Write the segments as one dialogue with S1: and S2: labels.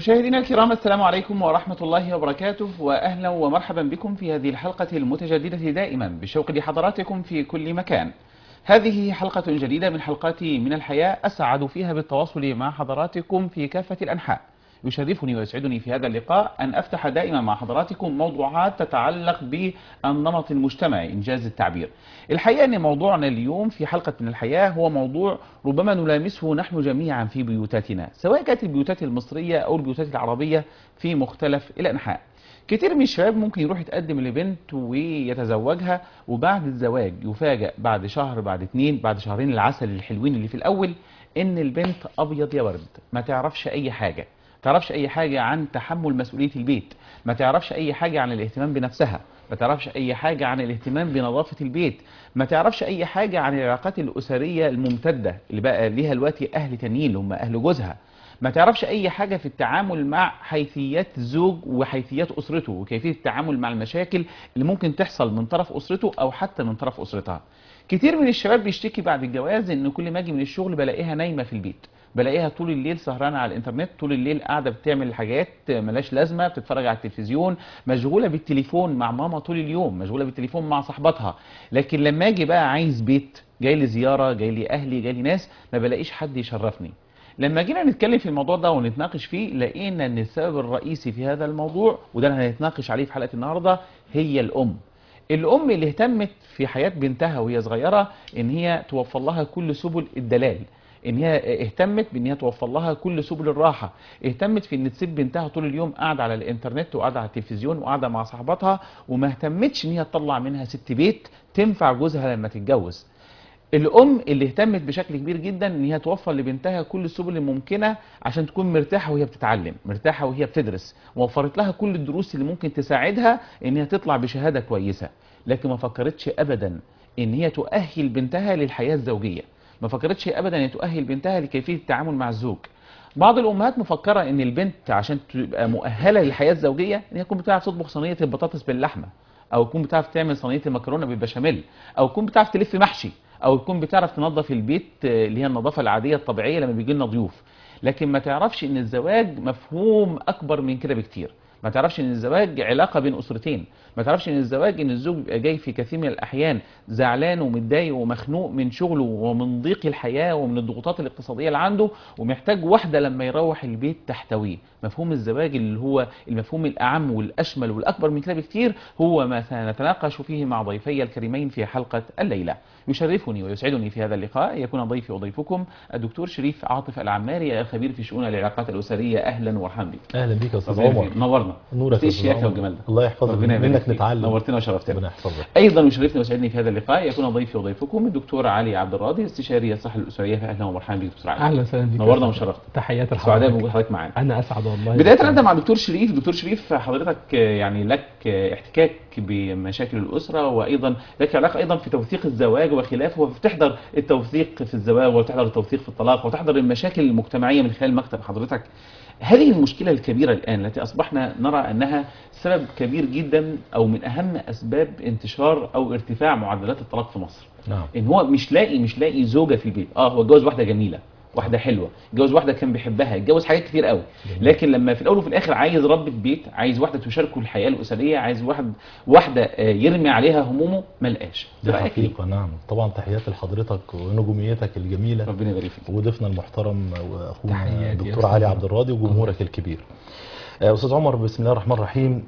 S1: مشاهدينا الكرام السلام عليكم ورحمة الله وبركاته وأهلا ومرحبا بكم في هذه الحلقة المتجددة دائما بشوق لحضراتكم في كل مكان هذه حلقة جديدة من حلقات من الحياة أسعد فيها بالتواصل مع حضراتكم في كافة الأنحاء يشرفني ويسعدني في هذا اللقاء أن أفتح دائما مع حضراتكم موضوعات تتعلق بالنمط المجتمعي إنجاز التعبير الحقيقة أن موضوعنا اليوم في حلقة من الحياة هو موضوع ربما نلامسه نحن جميعا في بيوتاتنا سواء كانت البيوتات المصرية أو البيوتات العربية في مختلف الأنحاء كتير من الشباب ممكن يروح يتقدم لبنت ويتزوجها وبعد الزواج يفاجأ بعد شهر بعد اتنين بعد شهرين العسل الحلوين اللي في الأول إن البنت أبيض يا ورد ما تعرفش أي حاجة ما تعرفش أي حاجة عن تحمل مسؤولية البيت ما تعرفش أي حاجة عن الاهتمام بنفسها ما تعرفش أي حاجة عن الاهتمام بنظافة البيت ما تعرفش أي حاجة عن العلاقات الأسرية الممتدة اللي بقى ليها دلوقتي أهل تانيين اللي هم أهل جوزها ما تعرفش أي حاجة في التعامل مع حيثيات الزوج وحيثيات أسرته وكيفية التعامل مع المشاكل اللي ممكن تحصل من طرف أسرته أو حتى من طرف أسرتها كتير من الشباب بيشتكي بعد الجواز ان كل ما اجي من الشغل بلاقيها نايمه في البيت بلاقيها طول الليل سهرانه على الانترنت طول الليل قاعده بتعمل حاجات ملاش لازمه بتتفرج على التلفزيون مشغوله بالتليفون مع ماما طول اليوم مشغوله بالتليفون مع صاحبتها لكن لما اجي بقى عايز بيت جاي لي زياره جاي لي اهلي جاي لي ناس ما بلاقيش حد يشرفني لما جينا نتكلم في الموضوع ده ونتناقش فيه لقينا ان السبب الرئيسي في هذا الموضوع وده اللي هنتناقش عليه في حلقه النهارده هي الام الام اللي اهتمت في حياه بنتها وهي صغيره ان هي توفر لها كل سبل الدلال ان هي اهتمت بان هي توفر لها كل سبل الراحه اهتمت في ان تسيب بنتها طول اليوم قاعده على الانترنت وقاعده على التلفزيون وقاعده مع صاحباتها وما اهتمتش ان هي تطلع منها ست بيت تنفع جوزها لما تتجوز الام اللي اهتمت بشكل كبير جدا ان هي توفر لبنتها كل السبل الممكنه عشان تكون مرتاحه وهي بتتعلم مرتاحه وهي بتدرس وفرت لها كل الدروس اللي ممكن تساعدها ان هي تطلع بشهاده كويسه لكن ما فكرتش ابدا ان هي تؤهل بنتها للحياه الزوجيه ما فكرتش ابدا ان تؤهل بنتها لكيفيه التعامل مع الزوج بعض الامهات مفكره ان البنت عشان تبقى مؤهله للحياه الزوجيه ان هي تكون بتعرف تطبخ صينيه البطاطس باللحمه او تكون بتعرف تعمل صينيه المكرونه بالبشاميل او تكون بتعرف تلف محشي او تكون بتعرف تنظف البيت اللي هي النظافه العاديه الطبيعيه لما بيجي لنا ضيوف لكن ما تعرفش ان الزواج مفهوم اكبر من كده بكتير ما تعرفش ان الزواج علاقه بين اسرتين ما تعرفش ان الزواج ان الزوج بيبقى جاي في كثير من الاحيان زعلان ومتضايق ومخنوق من شغله ومن ضيق الحياه ومن الضغوطات الاقتصاديه اللي عنده ومحتاج واحده لما يروح البيت تحتويه مفهوم الزواج اللي هو المفهوم الاعم والاشمل والاكبر من كده بكتير هو ما سنتناقش فيه مع ضيفي الكريمين في حلقه الليله يشرفني ويسعدني في هذا اللقاء يكون ضيفي وضيفكم الدكتور شريف عاطف العماري الخبير في شؤون العلاقات الاسريه اهلا ومرحبا بك
S2: اهلا بك يا استاذ
S1: ربنا
S2: عمر
S1: يبارك- نورنا
S2: نورك يا
S1: ايه
S2: أستاذ
S1: الشياكه
S2: عمر.
S1: والجمال ده
S2: الله يحفظك
S1: ربنا يبارك
S2: منك
S1: فيك.
S2: نتعلم
S1: نورتنا وشرفتنا
S2: ربنا يحفظك
S1: ايضا يشرفني ويسعدني في هذا اللقاء يكون ضيفي وضيفكم الدكتور علي عبد الراضي استشاري الصحه الاسريه فاهلا ومرحبا بك دكتور علي
S3: اهلا وسهلا بك
S1: نورنا
S3: يا أستاذ.
S1: وشرفت
S3: تحيات
S1: سعداء
S3: لحضرتك
S1: بوجود حضرتك معانا
S3: انا اسعد والله
S1: بدايه نبدا مع دكتور شريف دكتور شريف حضرتك يعني لك احتكاك بمشاكل الاسره وايضا لك علاقه ايضا في توثيق الزواج وخلافه وبتحضر التوثيق في الزواج وتحضر التوثيق في الطلاق وتحضر المشاكل المجتمعيه من خلال مكتب حضرتك هذه المشكله الكبيره الان التي اصبحنا نرى انها سبب كبير جدا او من اهم اسباب انتشار او ارتفاع معدلات الطلاق في مصر
S2: نعم
S1: ان هو مش لاقي مش لاقي زوجه في البيت اه هو اتجوز واحده جميله واحده حلوه اتجوز واحده كان بيحبها اتجوز حاجات كتير قوي
S2: جميل.
S1: لكن لما في الاول وفي الاخر عايز ربة بيت عايز واحده تشاركه الحياه الاسريه عايز واحد واحده آه، يرمي عليها همومه ما لقاش
S2: دي
S1: رأيك إيه؟
S2: حقيقة نعم طبعا تحياتي لحضرتك ونجوميتك الجميلة
S1: ربنا يبارك فيك
S2: وضيفنا المحترم واخونا
S3: تحياتي يا
S2: الدكتور
S3: أستاذ
S2: علي
S3: عمر.
S2: عبد الراضي وجمهورك الكبير آه، استاذ عمر بسم الله الرحمن الرحيم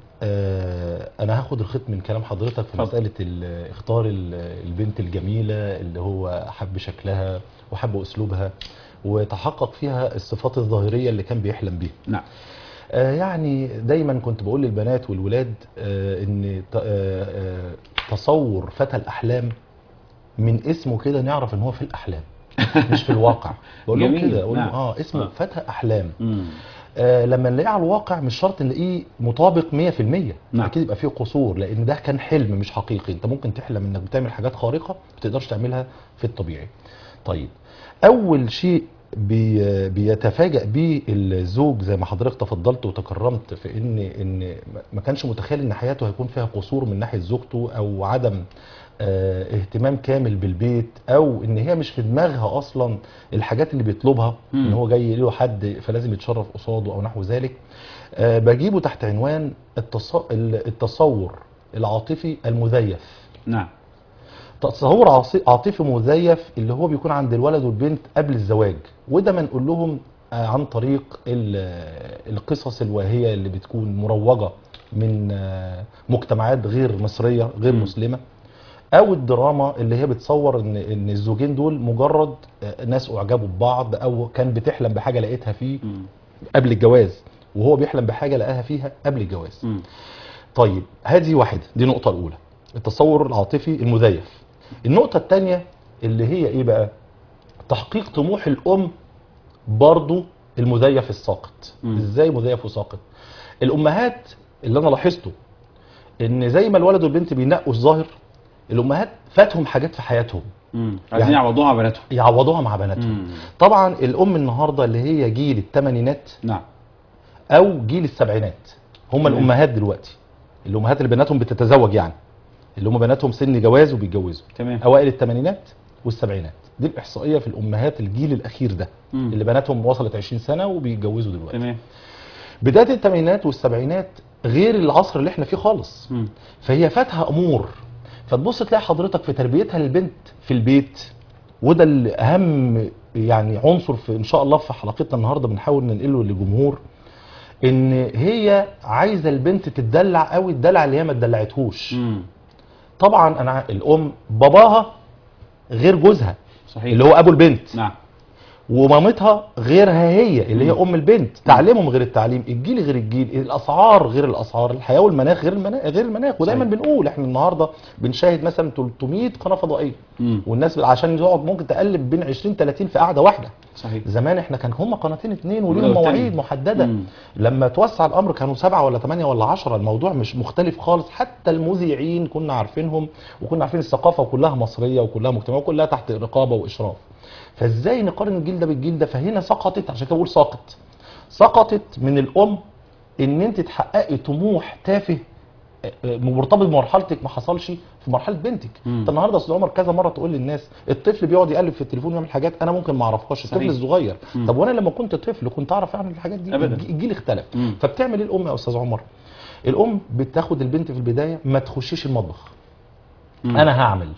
S2: آه، انا هاخد الخيط من كلام حضرتك في
S1: اتفضل.
S2: مساله ال- اختار ال- البنت الجميله اللي هو حب شكلها وحب اسلوبها وتحقق فيها الصفات الظاهريه اللي كان بيحلم بيها
S1: نعم
S2: آه، يعني دايما كنت بقول للبنات والولاد آه، ان ت- آه، آه، تصور فتى الاحلام من اسمه كده نعرف ان هو في الاحلام مش في الواقع بقول لهم
S1: جميل،
S2: كده اقول لهم
S1: نعم.
S2: اه اسمه
S1: آه.
S2: فتى احلام
S1: مم.
S2: آه لما نلاقيه على الواقع مش شرط نلاقيه مطابق 100%
S1: نعم.
S2: اكيد يبقى فيه قصور لان ده كان حلم مش حقيقي انت ممكن تحلم انك بتعمل حاجات خارقه ما تقدرش تعملها في الطبيعي طيب اول شيء بي بيتفاجأ بيه الزوج زي ما حضرتك تفضلت وتكرمت في ان ان ما كانش متخيل ان حياته هيكون فيها قصور من ناحيه زوجته او عدم آه، اهتمام كامل بالبيت او ان هي مش في دماغها اصلا الحاجات اللي بيطلبها
S1: مم.
S2: ان هو جاي له حد فلازم يتشرف قصاده او نحو ذلك آه، بجيبه تحت عنوان التص- التصور العاطفي المزيف
S1: نعم
S2: تصور عاصي- عاطفي مزيف اللي هو بيكون عند الولد والبنت قبل الزواج وده ما نقول لهم آه، عن طريق ال- القصص الواهية اللي بتكون مروجة من آه، مجتمعات غير مصرية غير
S1: مم.
S2: مسلمة او الدراما اللي هي بتصور ان ان الزوجين دول مجرد آه، ناس اعجبوا ببعض او كان بتحلم بحاجة لقيتها فيه
S1: مم.
S2: قبل الجواز وهو بيحلم بحاجة لقاها فيها قبل الجواز
S1: مم.
S2: طيب هذه واحدة دي النقطة الأولى التصور العاطفي المزيف النقطة الثانية اللي هي إيه بقى تحقيق طموح الأم برضو المزيف الساقط
S1: مم.
S2: إزاي مزيف وساقط الأمهات اللي أنا لاحظته إن زي ما الولد والبنت بينقوا الظاهر الأمهات فاتهم حاجات في حياتهم
S1: مم. عايزين
S2: يعني-
S1: يعوضوها على بناتهم
S2: يعوضوها مع بناتهم
S1: مم.
S2: طبعا الأم النهاردة اللي هي جيل الثمانينات
S1: نعم
S2: او جيل السبعينات هم
S1: تمام.
S2: الامهات دلوقتي الامهات اللي بناتهم بتتزوج يعني اللي هم بناتهم سن جواز وبيتجوزوا
S1: تمام
S2: اوائل الثمانينات والسبعينات دي الاحصائيه في الامهات الجيل الاخير ده
S1: مم.
S2: اللي بناتهم وصلت 20 سنه وبيتجوزوا دلوقتي
S1: تمام
S2: بدايه الثمانينات والسبعينات غير العصر اللي احنا فيه خالص
S1: مم.
S2: فهي فاتها امور فتبص تلاقي حضرتك في تربيتها للبنت في البيت وده الاهم يعني عنصر في ان شاء الله في حلقتنا النهارده بنحاول ننقله للجمهور ان هي عايزه البنت تتدلع قوي الدلع اللي هي ما اتدلعتهوش
S1: مم.
S2: طبعا انا ع- الام باباها غير جوزها
S1: صحيح
S2: اللي هو ابو البنت
S1: نعم
S2: ومامتها غيرها هي اللي هي
S1: مم.
S2: ام البنت تعليمهم غير التعليم الجيل غير الجيل الاسعار غير الاسعار الحياه والمناخ غير المناخ غير المناخ ودايما
S1: صحيح.
S2: بنقول احنا النهارده بنشاهد مثلا 300 قناه فضائيه
S1: مم.
S2: والناس عشان تقعد ممكن تقلب بين 20 30 في قعده واحده
S1: صحيح
S2: زمان احنا كان هم قناتين اتنين
S1: الأولى
S2: وليهم
S1: والتانية.
S2: مواعيد محدده
S1: مم.
S2: لما توسع الامر كانوا سبعه ولا ثمانيه ولا عشرة الموضوع مش مختلف خالص حتى المذيعين كنا عارفينهم وكنا عارفين الثقافه وكلها مصريه وكلها مجتمعيه وكلها تحت رقابه واشراف فازاي نقارن الجيل ده بالجيل ده فهنا سقطت عشان كده بقول ساقط سقطت من الام ان انت تحققي طموح تافه آه، آه، مرتبط بمرحلتك ما حصلش في مرحله بنتك
S1: مم.
S2: انت النهارده يا استاذ عمر كذا مره تقول للناس الطفل بيقعد يقلب في التليفون ويعمل حاجات انا ممكن ما اعرفهاش الطفل
S1: صحيح.
S2: الصغير
S1: مم.
S2: طب وانا لما كنت طفل كنت اعرف اعمل الحاجات دي
S1: أبداً.
S2: الج- الجيل اختلف
S1: مم.
S2: فبتعمل ايه الام يا استاذ عمر الام بتاخد البنت في البدايه ما تخشيش المطبخ
S1: مم.
S2: انا هعمل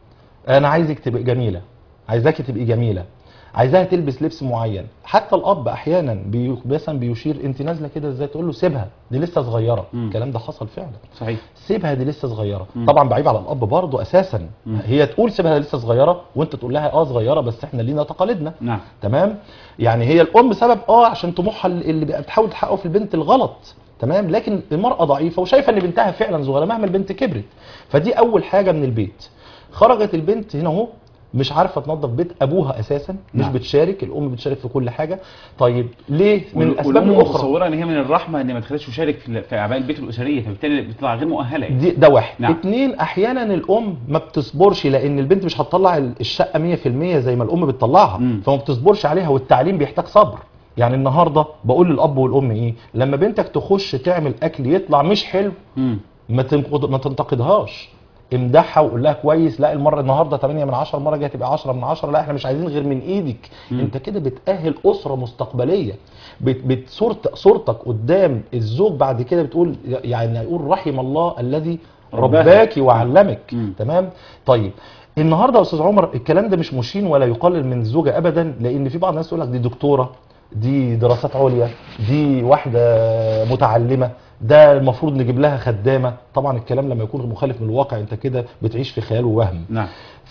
S2: انا عايزك تبقى جميله عايزاكي تبقي جميله عايزاها تلبس لبس معين حتى الاب احيانا بي... مثلا بيشير انت نازله كده ازاي تقول له سيبها دي لسه صغيره
S1: مم.
S2: الكلام ده حصل فعلا
S1: صحيح
S2: سيبها دي لسه صغيره
S1: مم.
S2: طبعا بعيب على الاب برضه اساسا
S1: مم.
S2: هي تقول سيبها لسه صغيره وانت تقول لها اه صغيره بس احنا لينا تقاليدنا
S1: نعم
S2: تمام يعني هي الام سبب اه عشان طموحها اللي بقى بتحاول تحققه في البنت الغلط تمام لكن المراه ضعيفه وشايفه ان بنتها فعلا صغيره مهما البنت كبرت فدي اول حاجه من البيت خرجت البنت هنا اهو مش عارفه تنظف بيت ابوها اساسا مش
S1: نعم.
S2: بتشارك الام بتشارك في كل حاجه طيب ليه من
S1: وال-
S2: الاسباب
S1: والأم
S2: الاخرى
S1: متصوره ان هي من الرحمه ان ما تخليش تشارك في ال- في اعباء البيت الاسريه فبالتالي بتطلع غير مؤهله يعني.
S2: دي ده واحد
S1: نعم.
S2: نعم. اتنين احيانا الام ما بتصبرش لان البنت مش هتطلع ال- الشقه 100% زي ما الام بتطلعها
S1: مم.
S2: فما بتصبرش عليها والتعليم بيحتاج صبر يعني النهارده بقول للاب والام ايه لما بنتك تخش تعمل اكل يطلع مش حلو
S1: مم.
S2: ما تنقض ما تنتقدهاش امدحها وقول لها كويس لا المره النهارده 8 من 10 المره الجايه تبقى 10 من 10 لا احنا مش عايزين غير من ايدك
S1: مم.
S2: انت كده بتاهل اسره مستقبليه بت بت- صورت صورتك قدام الزوج بعد كده بتقول يعني يقول رحم الله الذي
S1: رباك.
S2: رباك وعلمك
S1: مم.
S2: تمام طيب النهارده يا استاذ عمر الكلام ده مش مشين ولا يقلل من الزوجه ابدا لان في بعض الناس يقول لك دي دكتوره دي دراسات عليا دي واحده متعلمه ده المفروض نجيب لها خدامه طبعا الكلام لما يكون مخالف من الواقع انت كده بتعيش في خيال ووهم
S1: نعم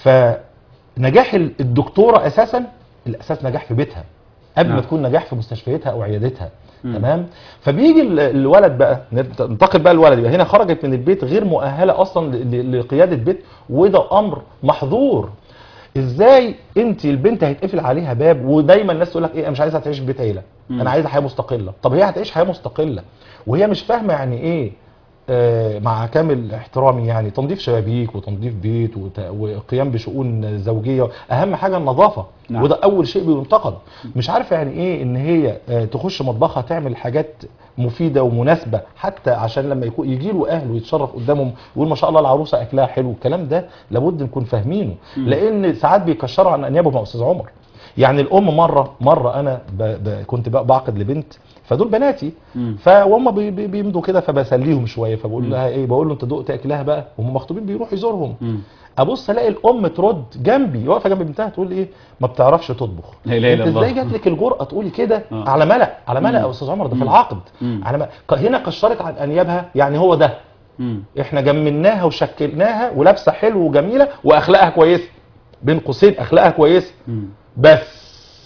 S2: فنجاح ال- الدكتوره اساسا الاساس نجاح في بيتها قبل
S1: نعم.
S2: ما تكون نجاح في مستشفياتها او عيادتها
S1: مم.
S2: تمام فبيجي ال- الولد بقى ننتقل بقى الولد يبقى هنا خرجت من البيت غير مؤهله اصلا ل- ل- لقياده بيت وده امر محظور ازاي انت البنت هيتقفل عليها باب ودايما الناس تقول لك ايه انا مش عايزها تعيش في بيت عيله
S1: مم.
S2: انا عايزه حياه مستقله طب هي هتعيش حياه مستقله وهي مش فاهمه يعني ايه آه، مع كامل احترامي يعني تنظيف شبابيك وتنظيف بيت وت- وقيام بشؤون زوجيه اهم حاجه النظافه
S1: نعم.
S2: وده اول شيء بينتقد مش عارف يعني ايه ان هي آه، تخش مطبخها تعمل حاجات مفيده ومناسبه حتى عشان لما يكون يجي له اهله يتشرف قدامهم ويقول ما شاء الله العروسه اكلها حلو الكلام ده لابد نكون فاهمينه لان ساعات بيكشروا عن انيابهم يا استاذ عمر يعني الام مره مره انا ب... ب... كنت بقى بعقد لبنت فدول بناتي
S1: مم.
S2: فهم بي... بي... بيمضوا كده فبسليهم شويه فبقول لها ايه بقول له انت دقت اكلها بقى وهم مخطوبين بيروح يزورهم
S1: مم.
S2: ابص الاقي الام ترد جنبي واقفه جنب بنتها تقول لي ايه ما بتعرفش تطبخ
S1: لا إله إلا
S2: انت ازاي
S1: الله.
S2: جات لك الجرأه تقولي كده
S1: آه.
S2: على ملأ على ملأ
S1: مم.
S2: يا استاذ عمر ده في
S1: مم.
S2: العقد
S1: مم.
S2: على ملأ. ك- هنا كشرت عن انيابها يعني هو ده
S1: مم.
S2: احنا جملناها وشكلناها ولابسه حلو وجميله واخلاقها كويسه بين قوسين اخلاقها كويسه
S1: مم.
S2: بس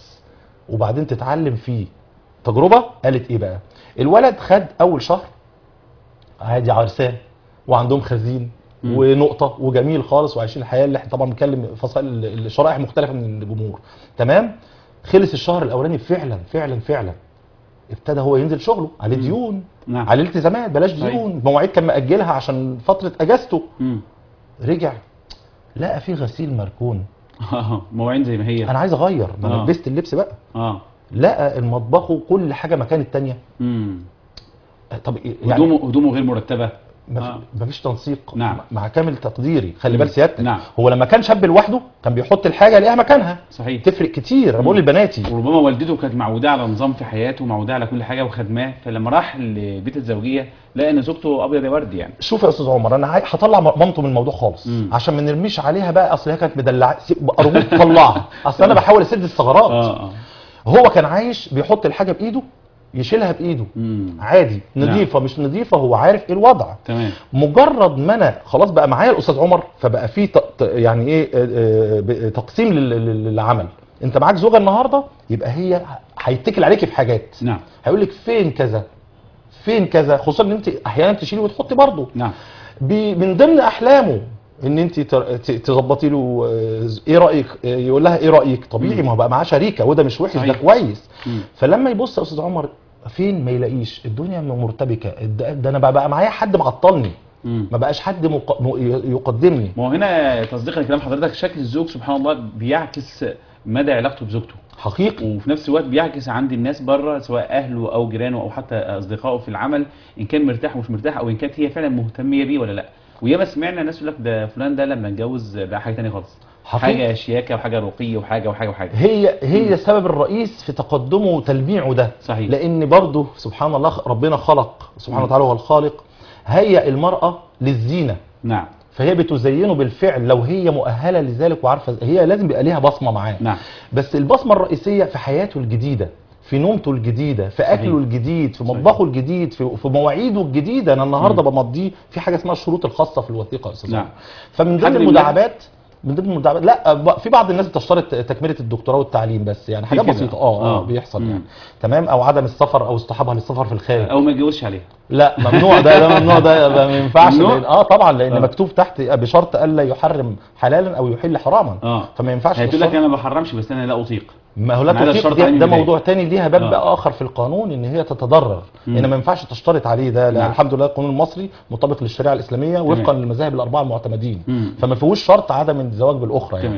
S2: وبعدين تتعلم فيه تجربه قالت ايه بقى الولد خد اول شهر عادي عرسان وعندهم خزين
S1: مم.
S2: ونقطه وجميل خالص وعايشين الحياه اللي احنا طبعا بنتكلم فصائل الشرائح مختلفه من الجمهور تمام خلص الشهر الاولاني فعلا فعلا فعلا ابتدى هو ينزل شغله عليه ديون
S1: نعم.
S2: عليه التزامات بلاش
S1: صحيح.
S2: ديون مواعيد كان مأجلها عشان فتره اجازته
S1: مم.
S2: رجع لقى في غسيل مركون
S1: مواعين زي ما هي
S2: انا عايز اغير ما انا
S1: آه.
S2: لبست اللبس بقى
S1: اه
S2: لقى المطبخ وكل حاجه مكان التانية
S1: مم.
S2: طب إيه- يعني
S1: هدومه هدومه غير مرتبه
S2: ما
S1: آه.
S2: في- مفيش تنسيق
S1: نعم.
S2: مع كامل تقديري خلي
S1: مم.
S2: بال سيادتك
S1: نعم.
S2: هو لما كان شاب لوحده كان بيحط الحاجه يلاقيها مكانها
S1: صحيح
S2: تفرق كتير انا بقول
S1: مم.
S2: لبناتي
S1: وربما والدته كانت معوده على نظام في حياته ومعوده على كل حاجه وخدماه فلما راح لبيت الزوجيه لقى ان زوجته ابيض يا ورد يعني
S2: شوف يا استاذ عمر انا عاي- هطلع مامته من الموضوع خالص
S1: مم.
S2: عشان ما نرميش عليها بقى اصل هي كانت مدلعه سيب- ارجوك طلعها اصل انا بحاول اسد الثغرات
S1: اه اه
S2: هو كان عايش بيحط الحاجه بايده يشيلها بايده
S1: مم.
S2: عادي نظيفه مش نظيفه هو عارف ايه الوضع
S1: تمام
S2: مجرد ما انا خلاص بقى معايا الاستاذ عمر فبقى في ت- ت- يعني ايه آه، آه، ب- تقسيم لل- لل- للعمل انت معاك زوجه النهارده يبقى هي ه- هيتكل عليكي في حاجات
S1: نعم
S2: هيقول لك فين كذا فين كذا خصوصا ان انت احيانا تشيلي وتحطي برضه
S1: نعم
S2: بي- من ضمن احلامه ان انت تر- ت- تظبطي له آه، ايه رايك آه، يقول لها ايه رايك طبيعي
S1: مم.
S2: ما هو بقى معاه شريكه وده مش وحش ده
S1: صحيح.
S2: كويس
S1: مم.
S2: فلما يبص يا استاذ عمر فين ما يلاقيش الدنيا مرتبكه ده, ده انا بقى, بقى معايا حد معطلني
S1: مم.
S2: ما بقاش حد مق... م... يقدمني
S1: ما هو هنا تصديقا لكلام حضرتك شكل الزوج سبحان الله بيعكس مدى علاقته بزوجته
S2: حقيقي
S1: وفي نفس الوقت بيعكس عند الناس بره سواء اهله او جيرانه او حتى اصدقائه في العمل ان كان مرتاح ومش مرتاح او ان كانت هي فعلا مهتميه بيه ولا لا وياما سمعنا ناس يقول لك ده فلان ده لما اتجوز بقى حاجه ثانيه خالص
S2: حقيقي.
S1: حاجه شياكه وحاجه رقيه وحاجه وحاجه وحاجه
S2: هي هي السبب الرئيس في تقدمه وتلميعه ده
S1: صحيح.
S2: لان برضه سبحان الله ربنا خلق سبحانه
S1: مم.
S2: وتعالى هو الخالق هيئ المراه للزينه
S1: نعم
S2: فهي بتزينه بالفعل لو هي مؤهله لذلك وعارفه هي لازم يبقى ليها بصمه معاه
S1: نعم
S2: بس البصمه الرئيسيه في حياته الجديده في نومته الجديده في اكله
S1: صحيح.
S2: الجديد في
S1: صحيح.
S2: مطبخه الجديد في, في مواعيده الجديده انا النهارده بمضيه في حاجه اسمها الشروط الخاصه في الوثيقه يا استاذ
S1: نعم.
S2: عمر. فمن
S1: حد
S2: ضمن
S1: بيمنع؟
S2: المداعبات من ضمن المداعبات لا ب- في بعض الناس بتشترط تكمله الدكتوراه والتعليم بس يعني حاجات
S1: كده.
S2: بسيطه اه اه
S1: آه.
S2: بيحصل
S1: مم.
S2: يعني تمام او عدم السفر او اصطحابها للسفر في الخارج
S1: او ما يتجوزش عليها
S2: لا ممنوع ده ده ممنوع ده ده ما ينفعش
S1: ممنوع؟
S2: لأن اه طبعا لان
S1: آه.
S2: مكتوب تحت بشرط الا يحرم حلالا او يحل حراما
S1: اه
S2: فما ينفعش
S1: هتقول لك
S2: تشترط-
S1: انا ما بحرمش بس انا لا اطيق
S2: ما هو
S1: أنا
S2: لا
S1: عايز
S2: تطيق
S1: الشرط
S2: ده,
S1: على
S2: ده
S1: البداية.
S2: موضوع تاني ليها باب
S1: آه.
S2: بقى اخر في القانون ان هي تتضرر
S1: مم.
S2: ان ما ينفعش تشترط عليه ده لأن
S1: نعم.
S2: الحمد لله القانون المصري مطابق للشريعه الاسلاميه وفقا للمذاهب الاربعه المعتمدين
S1: مم.
S2: فما فيهوش شرط عدم الزواج بالاخرى يعني
S1: تمام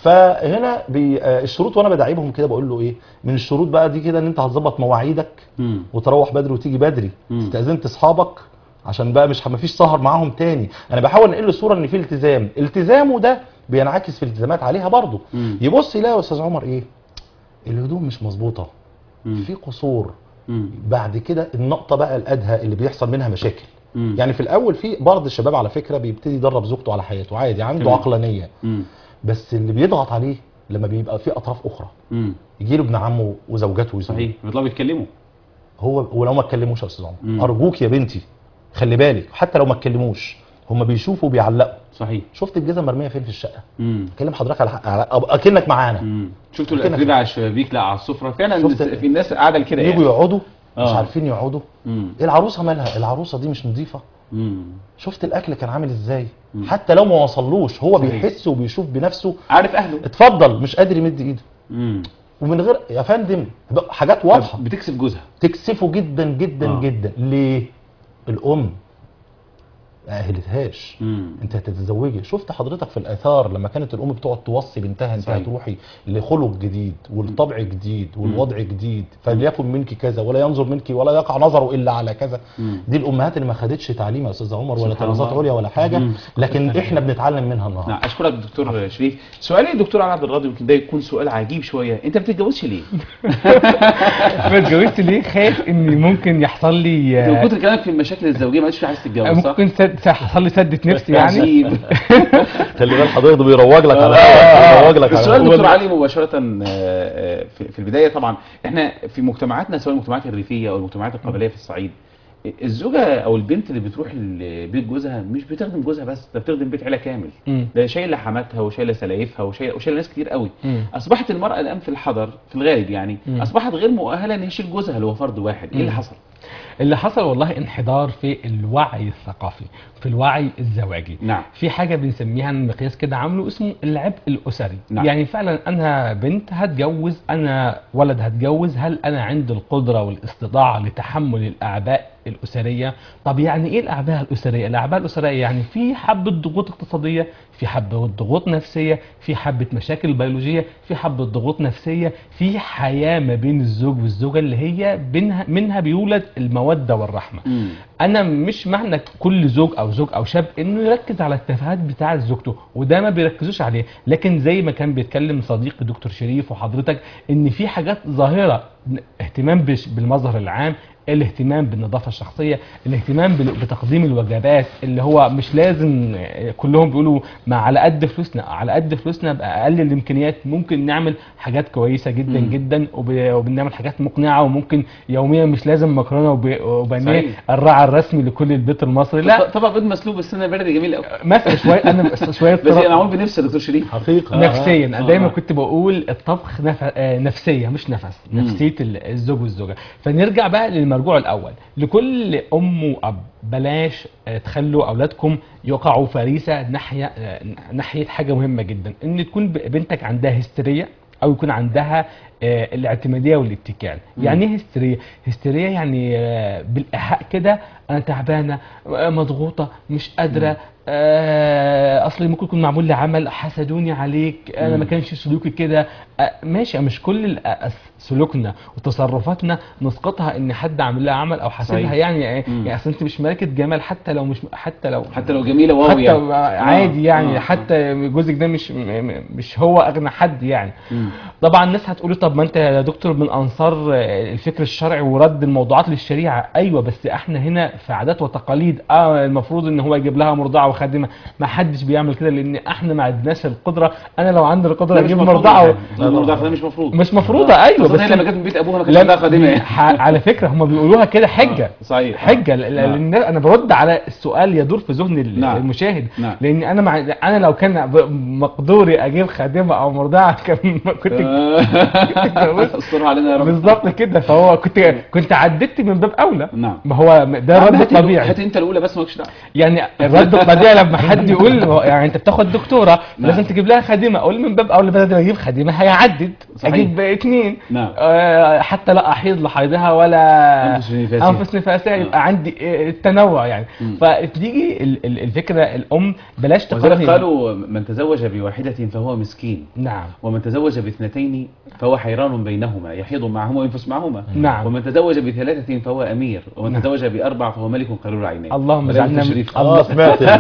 S2: فهنا بي آه، الشروط وانا بداعبهم كده بقول له ايه من الشروط بقى دي كده ان انت هتظبط مواعيدك
S1: مم.
S2: وتروح بدري وتيجي بدري
S1: مم.
S2: استاذنت اصحابك عشان بقى مش ما فيش سهر معاهم تاني انا بحاول انقل له صوره ان في التزام التزامه ده بينعكس في التزامات عليها برضه
S1: مم.
S2: يبص يلاقي يا استاذ عمر ايه الهدوم مش مظبوطه
S1: مم.
S2: في قصور
S1: مم.
S2: بعد كده النقطه بقى الادهى اللي بيحصل منها مشاكل
S1: مم.
S2: يعني في الاول في بعض الشباب على فكره بيبتدي يدرب زوجته على حياته عادي عنده
S1: تمام.
S2: عقلانيه
S1: مم.
S2: بس اللي بيضغط عليه لما بيبقى في اطراف اخرى
S1: مم.
S2: يجي له ابن عمه وزوجته ويزوجه
S1: صحيح بيطلعوا يتكلموا
S2: هو ولو ما اتكلموش يا استاذ
S1: مم.
S2: عمر ارجوك يا بنتي خلي بالك حتى لو ما اتكلموش هم بيشوفوا وبيعلقوا
S1: صحيح
S2: شفت الجزم مرميه فين في الشقه
S1: مم.
S2: اكلم حضرتك على, على اكنك معانا
S1: مم. شفتوا
S2: كده
S1: الاتربه على الشبابيك لا على السفره فعلا
S2: شفت-
S1: في الناس قاعده كده
S2: يجوا
S1: يعني
S2: يقعدوا مش
S1: آه.
S2: عارفين يقعدوا
S1: مم.
S2: ايه العروسه مالها العروسه دي مش نظيفه
S1: مم.
S2: شفت الاكل كان عامل ازاي
S1: مم.
S2: حتى لو ما وصلوش هو
S1: صحيح.
S2: بيحس وبيشوف بنفسه
S1: عارف اهله
S2: اتفضل مش قادر يمد ايده
S1: مم.
S2: ومن غير يا فندم بقى حاجات واضحه
S1: بتكسب جوزها
S2: تكسفه جدا جدا
S1: آه.
S2: جدا ليه الام ما اهلتهاش
S1: مم.
S2: انت هتتزوجي شفت حضرتك في الاثار لما كانت الام بتقعد توصي بنتها انت
S1: صحيح.
S2: هتروحي لخلق جديد والطبع جديد والوضع جديد فليكن منك كذا ولا ينظر منك ولا يقع نظره الا على كذا
S1: مم.
S2: دي الامهات اللي ما خدتش تعليم يا استاذ عمر ولا
S1: سبحان
S2: دراسات
S1: الله.
S2: عليا ولا حاجه
S1: مم.
S2: لكن احنا بنتعلم منها النهارده
S1: نعم اشكرك دكتور شريف سؤالي دكتور علي عبد الراضي يمكن ده يكون سؤال عجيب شويه انت ما بتتجوزش ليه؟
S3: ما اتجوزت ليه خايف ان ممكن يحصل لي
S1: انت من
S3: آه،
S1: كتر كلامك في المشاكل الزوجيه ما عادش عايز تتجوز صح؟
S3: ممكن سد- يحصل لي سدة نفسي يعني
S1: عجيب
S2: خلي بال حضرتك ده بيروج لك على
S1: آه.
S2: بيروج لك
S1: السؤال
S2: على
S1: دكتور علي مباشرة آه، آه، في في البداية طبعا احنا في مجتمعاتنا سواء المجتمعات الريفية او المجتمعات القبلية في الصعيد الزوجة او البنت اللي بتروح ل- بيت جوزها مش بتخدم جوزها بس ده بتخدم بيت عيلة كامل
S3: مم.
S1: ده شايلة حماتها وشايلة سلايفها وشايلة وشايلة ناس كتير قوي
S3: مم.
S1: اصبحت المرأة الان في الحضر في الغالب يعني
S3: مم.
S1: اصبحت غير مؤهلة ان هي تشيل جوزها اللي هو فرد واحد ايه اللي
S3: مم.
S1: حصل؟
S3: اللي حصل والله انحدار في الوعي الثقافي في الوعي الزواجي
S1: نعم
S3: في حاجه بنسميها المقياس كده عامله اسمه العبء الاسري
S1: نعم.
S3: يعني فعلا انا بنت هتجوز انا ولد هتجوز هل انا عندي القدره والاستطاعه لتحمل الاعباء الاسريه طب يعني ايه الاعباء الاسريه الاعباء الاسريه يعني في حبه ضغوط اقتصاديه في حبه ضغوط نفسيه في حبه مشاكل بيولوجيه في حبه ضغوط نفسيه في حياه ما بين الزوج والزوجه اللي هي بينها منها بيولد الموده والرحمه
S1: مم.
S3: انا مش معنى كل زوج او زوج او شاب انه يركز على التفاهات بتاعه زوجته وده ما بيركزوش عليه لكن زي ما كان بيتكلم صديقي دكتور شريف وحضرتك ان في حاجات ظاهره اهتمام بش- بالمظهر العام الاهتمام بالنظافه الشخصيه الاهتمام بال- بتقديم الوجبات اللي هو مش لازم آه، كلهم بيقولوا ما على قد فلوسنا على قد فلوسنا باقل الامكانيات ممكن نعمل حاجات كويسه جدا
S1: مم.
S3: جدا وب- وبنعمل حاجات مقنعه وممكن يوميا مش لازم مكرونه وب- وبانيه
S1: صحيح.
S3: الراعي الرسمي لكل البيت المصري لا
S1: طبعا بيض مسلوق السنه بردي جميل قوي
S3: مثلا شويه انا بس شويه
S1: بس انا
S3: طرق-
S1: معمول بنفسي يا دكتور شريف
S2: حقيقه
S3: نفسيا انا
S1: آه.
S3: دايما كنت بقول الطبخ نف... آه، نفسيه مش نفس
S1: مم.
S3: نفسيه ال- الزوج والزوجه فنرجع بقى للمرجوع الاول لكل ام واب بلاش آه، تخلوا اولادكم يقعوا فريسه ناحيه آه، ناحيه حاجه مهمه جدا ان تكون ب- بنتك عندها هستيريا او يكون عندها آه، الاعتماديه والاتكال
S1: مم.
S3: يعني ايه هستيريا هستيريا يعني آه، بالايحاء كده انا تعبانه آه، مضغوطه مش قادره آه، اصلي ممكن يكون معمول لي عمل حسدوني عليك انا
S1: مم.
S3: ما كانش سلوكي كده آه، ماشي مش كل ال- آه، سلوكنا وتصرفاتنا نسقطها ان حد عامل لها عمل او حاسدها
S1: صحيح.
S3: يعني يعني
S1: مم.
S3: اصل انت مش ملكه جمال حتى لو مش حتى لو
S1: حتى لو جميله واو
S3: حتى
S1: يعني
S3: عادي يعني
S1: آه، آه.
S3: حتى جوزك ده مش م- م- مش هو اغنى حد يعني
S1: مم.
S3: طبعا الناس هتقولي طب ما انت يا دكتور من انصار آه، الفكر الشرعي ورد الموضوعات للشريعه ايوه بس احنا هنا في عادات وتقاليد اه المفروض ان هو يجيب لها مرضعه وخادمه ما حدش بيعمل كده لان احنا ما عندناش القدره انا لو عندي القدره
S1: ده مش
S3: اجيب
S1: مفروض
S3: مرضعه
S1: يعني. المرضعه ده مش مفروض
S3: مش مفروضه ايوه
S1: بس
S3: بس
S1: هي لما جت من بيت ابوها ما كانش
S3: لا
S1: عندها خادمه
S3: دي ح- على فكره هم بيقولوها كده حجه
S1: آه، صحيح
S3: حجه ل- ل-
S1: آه.
S3: لان انا برد على السؤال يدور في ذهن ال-
S1: نعم.
S3: المشاهد
S1: نعم.
S3: لان انا مع انا لو كان ب- مقدوري اجيب خادمه او مرضعه كان كنت اتجوزت.
S1: استرها علينا يا رب
S3: بالظبط كده فهو كنت كنت عددت من باب اولى
S1: نعم
S3: ما هو ده
S1: عم
S3: الرد
S1: هات ال-
S3: الطبيعي
S1: هات انت الاولى بس مالكش دعوه
S3: يعني الرد الطبيعي لما حد يقول هو يعني انت بتاخد دكتوره
S1: نعم.
S3: لازم تجيب لها خادمه اقول من باب اولى بدل ما اجيب خادمه هيعدد
S1: صحيح.
S3: اجيب اثنين
S1: نعم
S3: آه، حتى لا احيض لحيضها ولا
S1: أنفس نفاسها.
S3: انفس نفاسها يبقى عندي آه، التنوع يعني
S1: مم.
S3: فتيجي ال- ال- الفكره الام بلاش
S1: وذلك
S3: تقارن
S1: قالوا من تزوج بواحدة فهو مسكين
S3: نعم
S1: ومن تزوج باثنتين فهو حيران بينهما يحيض معهما وينفس معهما
S3: نعم.
S1: ومن تزوج بثلاثة فهو أمير ومن
S3: نعم.
S1: تزوج بأربع فهو ملك قليل العينين
S3: اللهم
S1: بدأ
S3: اجعلنا من
S1: التشريف.
S3: الله
S2: اه سمعت ال-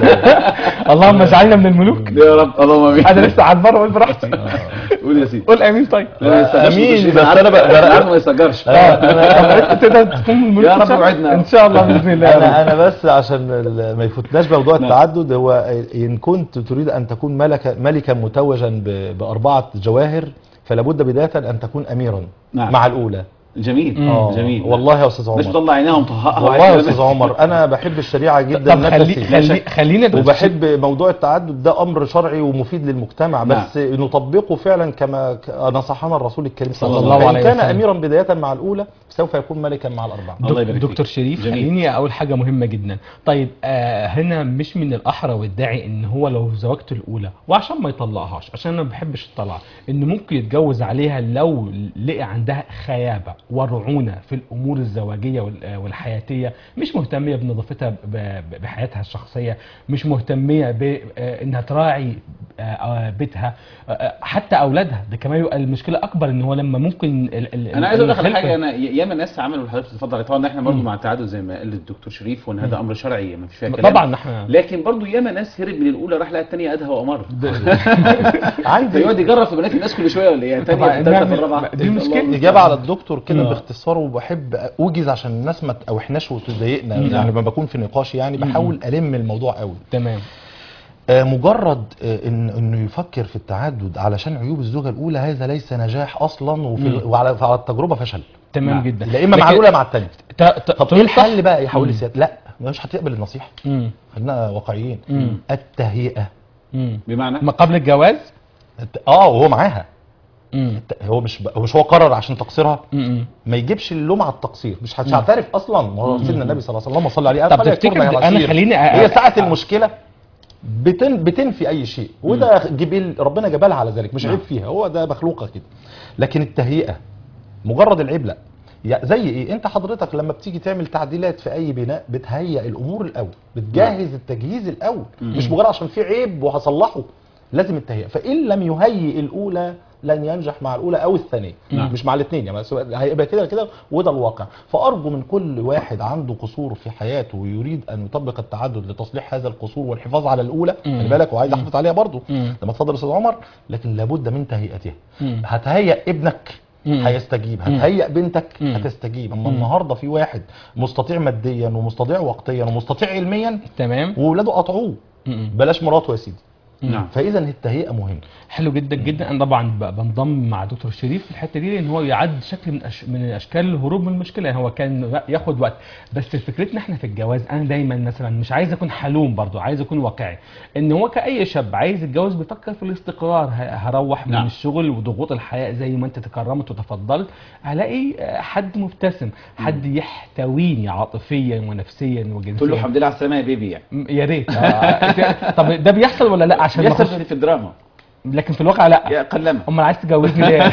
S3: اللهم اجعلنا من الملوك
S1: يا رب اللهم امين
S3: انا لسه على البر قول براحتي
S1: قول يا سيدي
S3: قول امين طيب
S1: لا، ما يستجرش
S2: أمين،
S1: التشريف.
S2: بس أنا بقى-
S1: أنا عارف ما يستجرش
S3: اه أنا- طب تقدر تكون من الملوك
S1: يا
S3: إن
S1: رب
S3: شاء الله؟
S1: وعدنا.
S3: ان شاء الله باذن الله يا
S2: انا
S3: رب.
S2: انا بس عشان ال- ما يفوتناش موضوع
S1: نعم.
S2: التعدد هو ان كنت تريد ان تكون ملكا ملكا متوجا ب- باربعه جواهر فلا بد بدايه ان تكون اميرا
S1: نعم.
S2: مع الاولى
S1: جميل
S3: مم.
S1: جميل
S2: والله يا استاذ
S1: مش
S2: عمر
S1: طلع عينيها ومطهقها
S2: والله يا استاذ عمر انا بحب الشريعه جدا
S3: طب خلي
S2: نفسي
S3: خلي خلينا دكتور
S2: وبحب موضوع التعدد ده امر شرعي ومفيد للمجتمع
S1: نعم.
S2: بس نطبقه فعلا كما ك- نصحنا الرسول الكريم صلى
S3: صلى
S2: الله عليه
S3: الله
S2: وسلم
S3: عليه
S2: فان كان
S3: وسلم.
S2: اميرا بدايه مع الاولى سوف يكون ملكا مع الاربعه
S1: الله يبارك
S3: دك- دكتور
S1: فيك.
S3: شريف
S1: جميل.
S3: خليني اقول حاجه مهمه جدا طيب آه هنا مش من الاحرى والداعي ان هو لو زوجته الاولى وعشان ما يطلقهاش عشان انا ما بحبش الطلاق ان ممكن يتجوز عليها لو لقى عندها خيابه ورعونه في الامور الزواجيه وال- آه، والحياتيه مش مهتميه بنظافتها ب- ب- بحياتها الشخصيه مش مهتميه بانها تراعي آه، آه، بيتها آه، آه، حتى اولادها ده كمان يبقى المشكله اكبر ان هو لما ممكن ال- ال-
S1: انا عايز اقول لك على
S3: الخلفة-
S1: حاجه انا ي- ياما ناس عملوا اللي حضرتك بتتفضل عليه. طبعا احنا برضه
S3: مم.
S1: مع التعدد زي ما قال الدكتور شريف وان هذا
S3: مم.
S1: امر شرعي ما فيش فيها كلام
S3: طبعا احنا
S1: لكن برضه ياما ناس هرب من الاولى راح لقى الثانيه ادهى وامر
S2: عندي
S1: فيقعد يجرب في بنات الناس كل شويه ولا ايه
S3: طبعا
S1: ثانيه ثالثه في
S3: نعمل-
S1: الرابعه
S3: دي مشكلة.
S2: إجابة على الدكتور كده
S3: آه.
S2: باختصار وبحب أوجز عشان الناس ما تأوحناش وتضايقنا
S3: مم.
S2: يعني لما بكون في نقاش يعني بحاول ألم الموضوع قوي
S3: تمام
S2: آه، مجرد آه، إن إنه يفكر في التعدد علشان عيوب الزوجة الأولى هذا ليس نجاح أصلا وفي
S3: مم.
S2: وعلى على التجربة فشل
S3: تمام
S1: نعم.
S3: جدا
S2: لا إما مع
S3: لكن
S2: الأولى مع الثانية
S3: ت- ت-
S2: طب إيه
S3: تنصح-
S2: الحل بقى يا حول
S3: مم.
S2: السيادة لا مش هتقبل النصيحة
S3: مم.
S2: خلينا واقعيين
S3: مم.
S2: التهيئة
S3: مم.
S1: بمعنى
S3: ما قبل الجواز
S2: الت- اه وهو معاها
S3: مم.
S2: الت- هو مش هو مش هو قرر عشان تقصيرها
S3: مم.
S2: ما يجيبش اللوم على التقصير مش هتعترف اصلا ما هو سيدنا النبي صلى الله عليه وسلم اللهم صل عليه
S3: طب
S2: قال
S3: تفتكر
S2: يكفرنا يا
S3: ده- أنا
S2: بشير.
S3: خليني أ-
S2: هي ساعه
S3: أ-
S2: المشكله بتن بتنفي اي شيء وده جبل ربنا جبلها على ذلك مش عيب فيها هو ده مخلوقه كده لكن التهيئه مجرد العيب لا يا- زي ايه انت حضرتك لما بتيجي تعمل تعديلات في اي بناء بتهيئ الامور الاول بتجهز التجهيز الاول مش مجرد عشان في عيب وهصلحه لازم التهيئه فان لم يهيئ الاولى لن ينجح مع الاولى او الثانيه
S1: نعم.
S2: مش مع الاثنين يعني بس هيبقى كده كده وده الواقع فارجو من كل واحد عنده قصور في حياته ويريد ان يطبق التعدد لتصليح هذا القصور والحفاظ على الاولى
S3: مم.
S2: خلي بالك وعايز احافظ عليها برضه
S3: مم.
S2: لما اتفضل استاذ عمر لكن لابد من تهيئتها
S3: مم.
S2: هتهيئ ابنك
S3: مم.
S2: هيستجيب
S3: مم.
S2: هتهيئ بنتك
S3: مم.
S2: هتستجيب اما
S3: مم.
S2: النهارده في واحد مستطيع ماديا ومستطيع وقتيا ومستطيع علميا
S3: تمام
S2: واولاده قطعوه
S3: مم.
S2: بلاش مراته يا سيدي
S1: نعم
S2: فاذا التهيئه مهمه
S3: حلو جدا جدا انا طبعا ب- بنضم مع دكتور شريف في الحته دي لان هو يعد شكل من أش... من اشكال الهروب من المشكله يعني هو كان ياخد وقت بس فكرتنا احنا في الجواز انا دايما مثلا مش عايز اكون حلوم برضو عايز اكون واقعي ان هو كاي شاب عايز يتجوز بيفكر في الاستقرار ه- هروح من
S1: نعم.
S3: الشغل وضغوط الحياه زي ما انت تكرمت وتفضلت هلاقي آه، حد مبتسم حد يحتويني عاطفيا ونفسيا وجنسيا
S1: تقول له الحمد لله على السلامه يا بيبي يعني
S3: م- يا ريت آه، طب ده بيحصل ولا لا عشان ما
S1: بيحصل
S3: أخش-
S1: في الدراما
S3: لكن في الواقع لا
S1: يا قلما
S3: امال عايز تجوزني ليه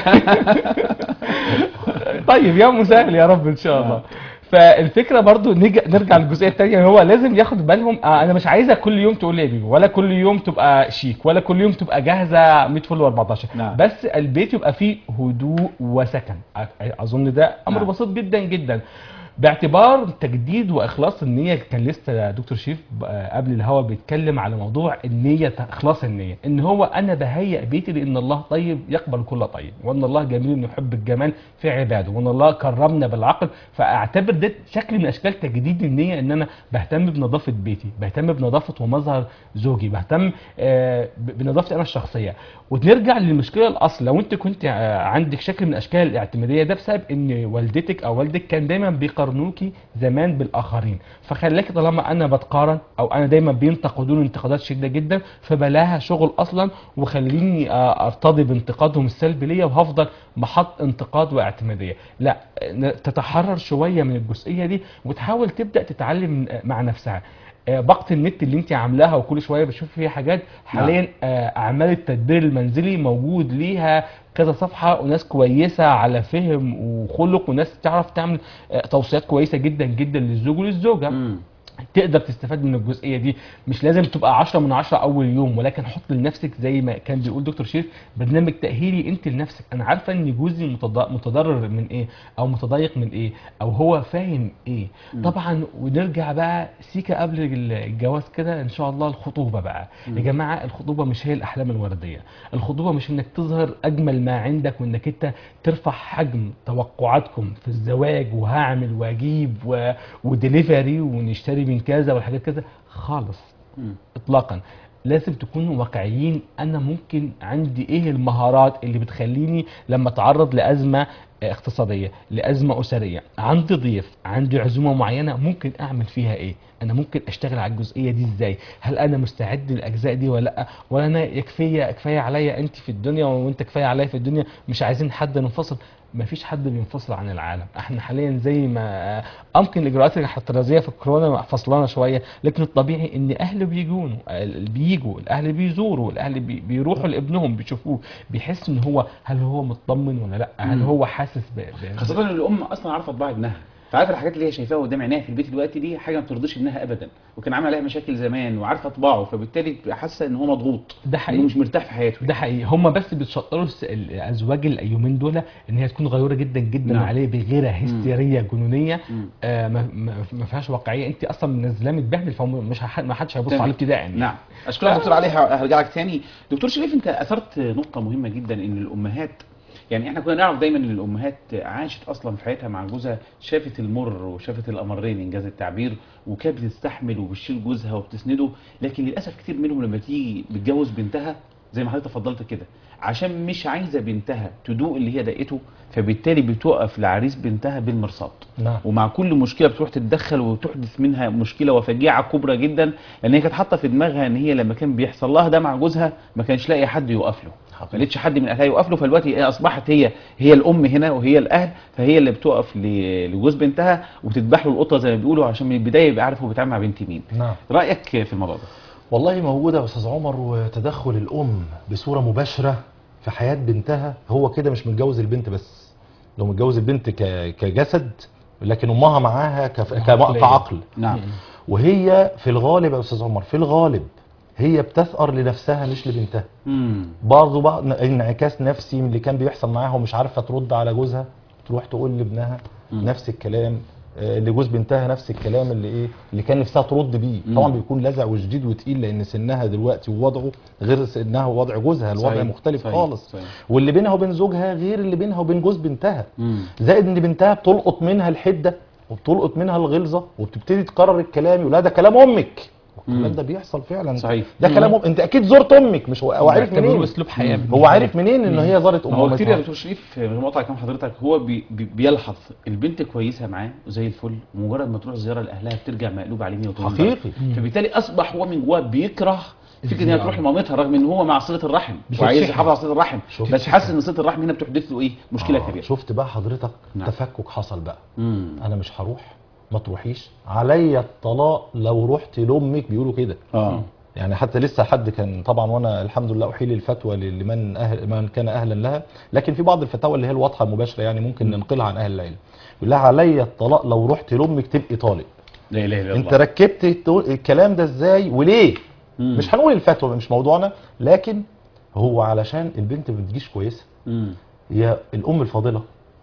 S3: طيب يا مسهل يا رب ان شاء الله فالفكره برضو نيجي نرجع للجزئيه الثانيه هو لازم ياخد بالهم آه انا مش عايزه كل يوم تقول لي يا بيبي ولا كل يوم تبقى شيك ولا كل يوم تبقى جاهزه 100 فل و14
S1: نعم.
S3: بس البيت يبقى فيه هدوء وسكن أ- اظن ده امر
S1: نعم.
S3: بسيط جدا جدا باعتبار تجديد واخلاص النيه كان لسه دكتور شريف آه، قبل الهوا بيتكلم على موضوع النيه اخلاص النيه ان هو انا بهيئ بيتي لان الله طيب يقبل كل طيب وان الله جميل يحب الجمال في عباده وان الله كرمنا بالعقل فاعتبر ده شكل من اشكال تجديد النيه ان انا بهتم بنظافه بيتي بهتم بنظافه ومظهر زوجي بهتم آه، ب- بنظافتي انا الشخصيه ونرجع للمشكله الاصل لو انت كنت آه، عندك شكل من اشكال الاعتماديه ده بسبب ان والدتك او والدك كان دايما بيقارنوكي زمان بالاخرين فخلاكي طالما انا بتقارن او انا دايما بينتقدوني انتقادات شديده جدا فبلاها شغل اصلا وخليني آه، ارتضي بانتقادهم السلبي ليا وهفضل محط انتقاد واعتماديه لا آه، تتحرر شويه من الجزئيه دي وتحاول تبدا تتعلم آه، مع نفسها آه، باقه النت اللي انت عاملاها وكل شويه بشوف فيها حاجات حاليا آه، اعمال التدبير المنزلي موجود ليها كذا صفحه وناس كويسه على فهم وخلق وناس تعرف تعمل آه، توصيات كويسه جدا جدا للزوج وللزوجه
S1: مم.
S3: تقدر تستفاد من الجزئيه دي مش لازم تبقى 10 من 10 اول يوم ولكن حط لنفسك زي ما كان بيقول دكتور شريف برنامج تاهيلي انت لنفسك انا عارفه ان جوزي متض- متضرر من ايه او متضايق من ايه او هو فاهم ايه طبعا ونرجع بقى سيكا قبل الجواز كده ان شاء الله الخطوبه بقى يا جماعه الخطوبه مش هي الاحلام الورديه الخطوبه مش انك تظهر اجمل ما عندك وانك انت ترفع حجم توقعاتكم في الزواج وهعمل واجيب و... وديليفري ونشتري من كذا والحاجات كذا خالص
S1: مم.
S3: اطلاقا لازم تكونوا واقعيين انا ممكن عندي ايه المهارات اللي بتخليني لما اتعرض لازمه اقتصاديه لازمه اسريه عندي ضيف عندي عزومه معينه ممكن اعمل فيها ايه انا ممكن اشتغل على الجزئيه دي ازاي هل انا مستعد للاجزاء دي ولا لا ولا انا يكفيه كفايه عليا انت في الدنيا وانت كفايه عليا في الدنيا مش عايزين حد ننفصل مفيش حد بينفصل عن العالم احنا حاليا زي ما ممكن الاجراءات الاحترازيه في الكورونا فصلنا شويه لكن الطبيعي ان اهل بيجون ال- بيجوا الاهل بيزوروا الاهل بي- بيروحوا لابنهم بيشوفوه بيحس ان هو هل هو مطمن ولا لا هل
S1: مم.
S3: هو حاسس ب... ب...
S1: خاصة ان الام اصلا عارفه طباع ابنها فعارفه الحاجات اللي هي شايفاها قدام عينيها في البيت دلوقتي دي حاجه ما بترضيش ابنها ابدا وكان عامل عليها مشاكل زمان وعارفه طباعه فبالتالي بتبقى حاسه ان هو مضغوط
S3: ده
S1: انه
S3: حقيقي
S1: مش مرتاح في حياته
S3: ده حقيقي هم بس بيتشطروا الس- الازواج اليومين دول ان هي تكون غيوره جدا جدا
S1: نعم.
S3: عليه بغيره هستيريه جنونيه
S1: مم.
S3: آه ما, ما, ما فيهاش واقعيه انت اصلا منزلاه متبهدل فمش هح- ما حدش هيبص
S1: تمام.
S3: عليه ابتداء يعني
S1: نعم اشكرك دكتور علي ه- هرجع لك تاني دكتور شريف انت اثرت نقطه مهمه جدا ان الامهات يعني احنا كنا نعرف دايما ان الامهات عاشت اصلا في حياتها مع جوزها شافت المر وشافت الامرين انجاز التعبير وكانت بتستحمل وبتشيل جوزها وبتسنده لكن للاسف كتير منهم لما تيجي بتجوز بنتها زي ما حضرتك تفضلت كده عشان مش عايزه بنتها تدوق اللي هي دقته فبالتالي بتوقف لعريس بنتها بالمرصاد
S2: نعم
S1: ومع كل مشكله بتروح تتدخل وتحدث منها مشكله وفجيعه كبرى جدا لان هي كانت حاطه في دماغها ان هي لما كان بيحصل لها ده مع جوزها ما كانش لاقي حد يقف له ما لقيتش حد من اهلها يقف له فدلوقتي هي اصبحت هي هي الام هنا وهي الاهل فهي اللي بتقف ل- لجوز بنتها وتذبح له القطه زي ما بيقولوا عشان من البدايه يبقى عارف هو بيتعامل مع بنت مين
S2: نعم
S1: رايك في الموضوع ده
S2: والله موجودة يا أستاذ عمر وتدخل الأم بصورة مباشرة في حياة بنتها هو كده مش متجوز البنت بس لو متجوز البنت ك- كجسد لكن أمها معاها كف- كم-
S3: عقلية.
S2: كعقل
S1: نعم
S2: وهي في الغالب يا أستاذ عمر في الغالب هي بتثأر لنفسها مش لبنتها
S1: امم
S2: برضه بقى انعكاس نفسي من اللي كان بيحصل معاها ومش عارفه ترد على جوزها تروح تقول لابنها
S1: مم.
S2: نفس الكلام آه، لجوز بنتها نفس الكلام اللي ايه اللي كان نفسها ترد بيه
S1: مم.
S2: طبعا بيكون لزع وشديد وتقيل لان سنها دلوقتي ووضعه غير سنها ووضع جوزها الوضع
S1: صحيح،
S2: مختلف
S1: صحيح،
S2: خالص
S1: صحيح.
S2: واللي بينها وبين زوجها غير اللي بينها وبين جوز بنتها
S1: امم
S2: زائد ان بنتها بتلقط منها الحده وبتلقط منها الغلظه وبتبتدي تكرر الكلام يقول لها ده كلام امك والكلام
S1: مم.
S2: ده بيحصل فعلا
S1: صحيح.
S2: ده كلام أم... انت اكيد زرت امك مش هو هو عارف
S3: بيعتبروه
S2: منين
S3: اسلوب حياه
S2: هو عارف منين ان هي زارت
S1: ما هو
S2: امها
S1: كتير يا دكتور شريف من مقطع كلام حضرتك هو بي بي بيلحظ البنت كويسه معاه وزي الفل ومجرد ما تروح زياره لاهلها بترجع مقلوبه عليه 180 درجة.
S2: حقيقي
S1: فبالتالي اصبح هو من جواه بيكره فكره ان هي
S3: الزيارة.
S1: تروح لمامتها رغم ان هو مع صله الرحم وعايز
S3: بتتشحن.
S1: يحافظ على صله الرحم
S2: شوف.
S1: بس حاسس ان صله الرحم هنا بتحدث له ايه مشكله
S2: آه،
S1: كبيره
S2: شفت بقى حضرتك
S1: نعم.
S2: تفكك حصل بقى
S1: امم
S2: انا مش هروح ما تروحيش عليا الطلاق لو رحت لامك بيقولوا كده
S1: اه
S2: يعني حتى لسه حد كان طبعا وانا الحمد لله احيل الفتوى لمن أهل من كان اهلا لها لكن في بعض الفتاوى اللي هي الواضحه المباشره يعني ممكن ننقلها عن اهل العلم يقول لها عليا الطلاق لو رحت لامك تبقي طالق
S1: لا اله الا
S2: انت
S1: الله
S2: ركبت التو- الكلام ده ازاي وليه
S1: مم.
S2: مش هنقول الفتوى مش موضوعنا لكن هو علشان البنت ما بتجيش كويسه
S1: مم.
S2: هي الام الفاضله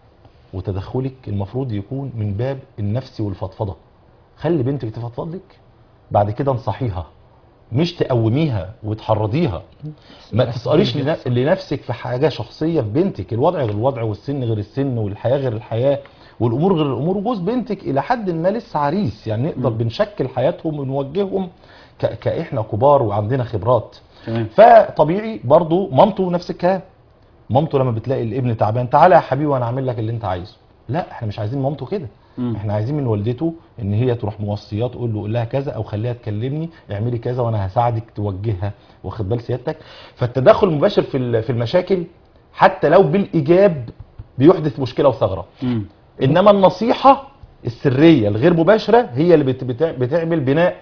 S2: وتدخلك المفروض يكون من باب النفس والفضفضه خلي بنتك تفضفض لك بعد كده انصحيها مش تقوميها وتحرضيها ما تسأليش لن- لنفسك في حاجه شخصيه في بنتك الوضع غير الوضع والسن غير السن والحياه غير الحياه والامور غير الامور وجوز بنتك الى حد ما لسه عريس يعني نقدر
S1: مم.
S2: بنشكل حياتهم ونوجههم ك... كاحنا كبار وعندنا خبرات
S1: تمام
S2: فطبيعي برضو مامته نفس الكلام مامته لما بتلاقي الابن تعبان تعالى يا حبيبي وانا اعمل لك اللي انت عايزه لا احنا مش عايزين مامته كده
S1: مم.
S2: احنا عايزين من والدته ان هي تروح موصيات تقول له قول لها كذا او خليها تكلمني اعملي كذا وانا هساعدك توجهها واخد بال سيادتك فالتدخل المباشر في ال- في المشاكل حتى لو بالايجاب بيحدث مشكله وثغره
S1: مم.
S2: انما النصيحه السريه الغير مباشره هي اللي بت- بتع- بتعمل بناء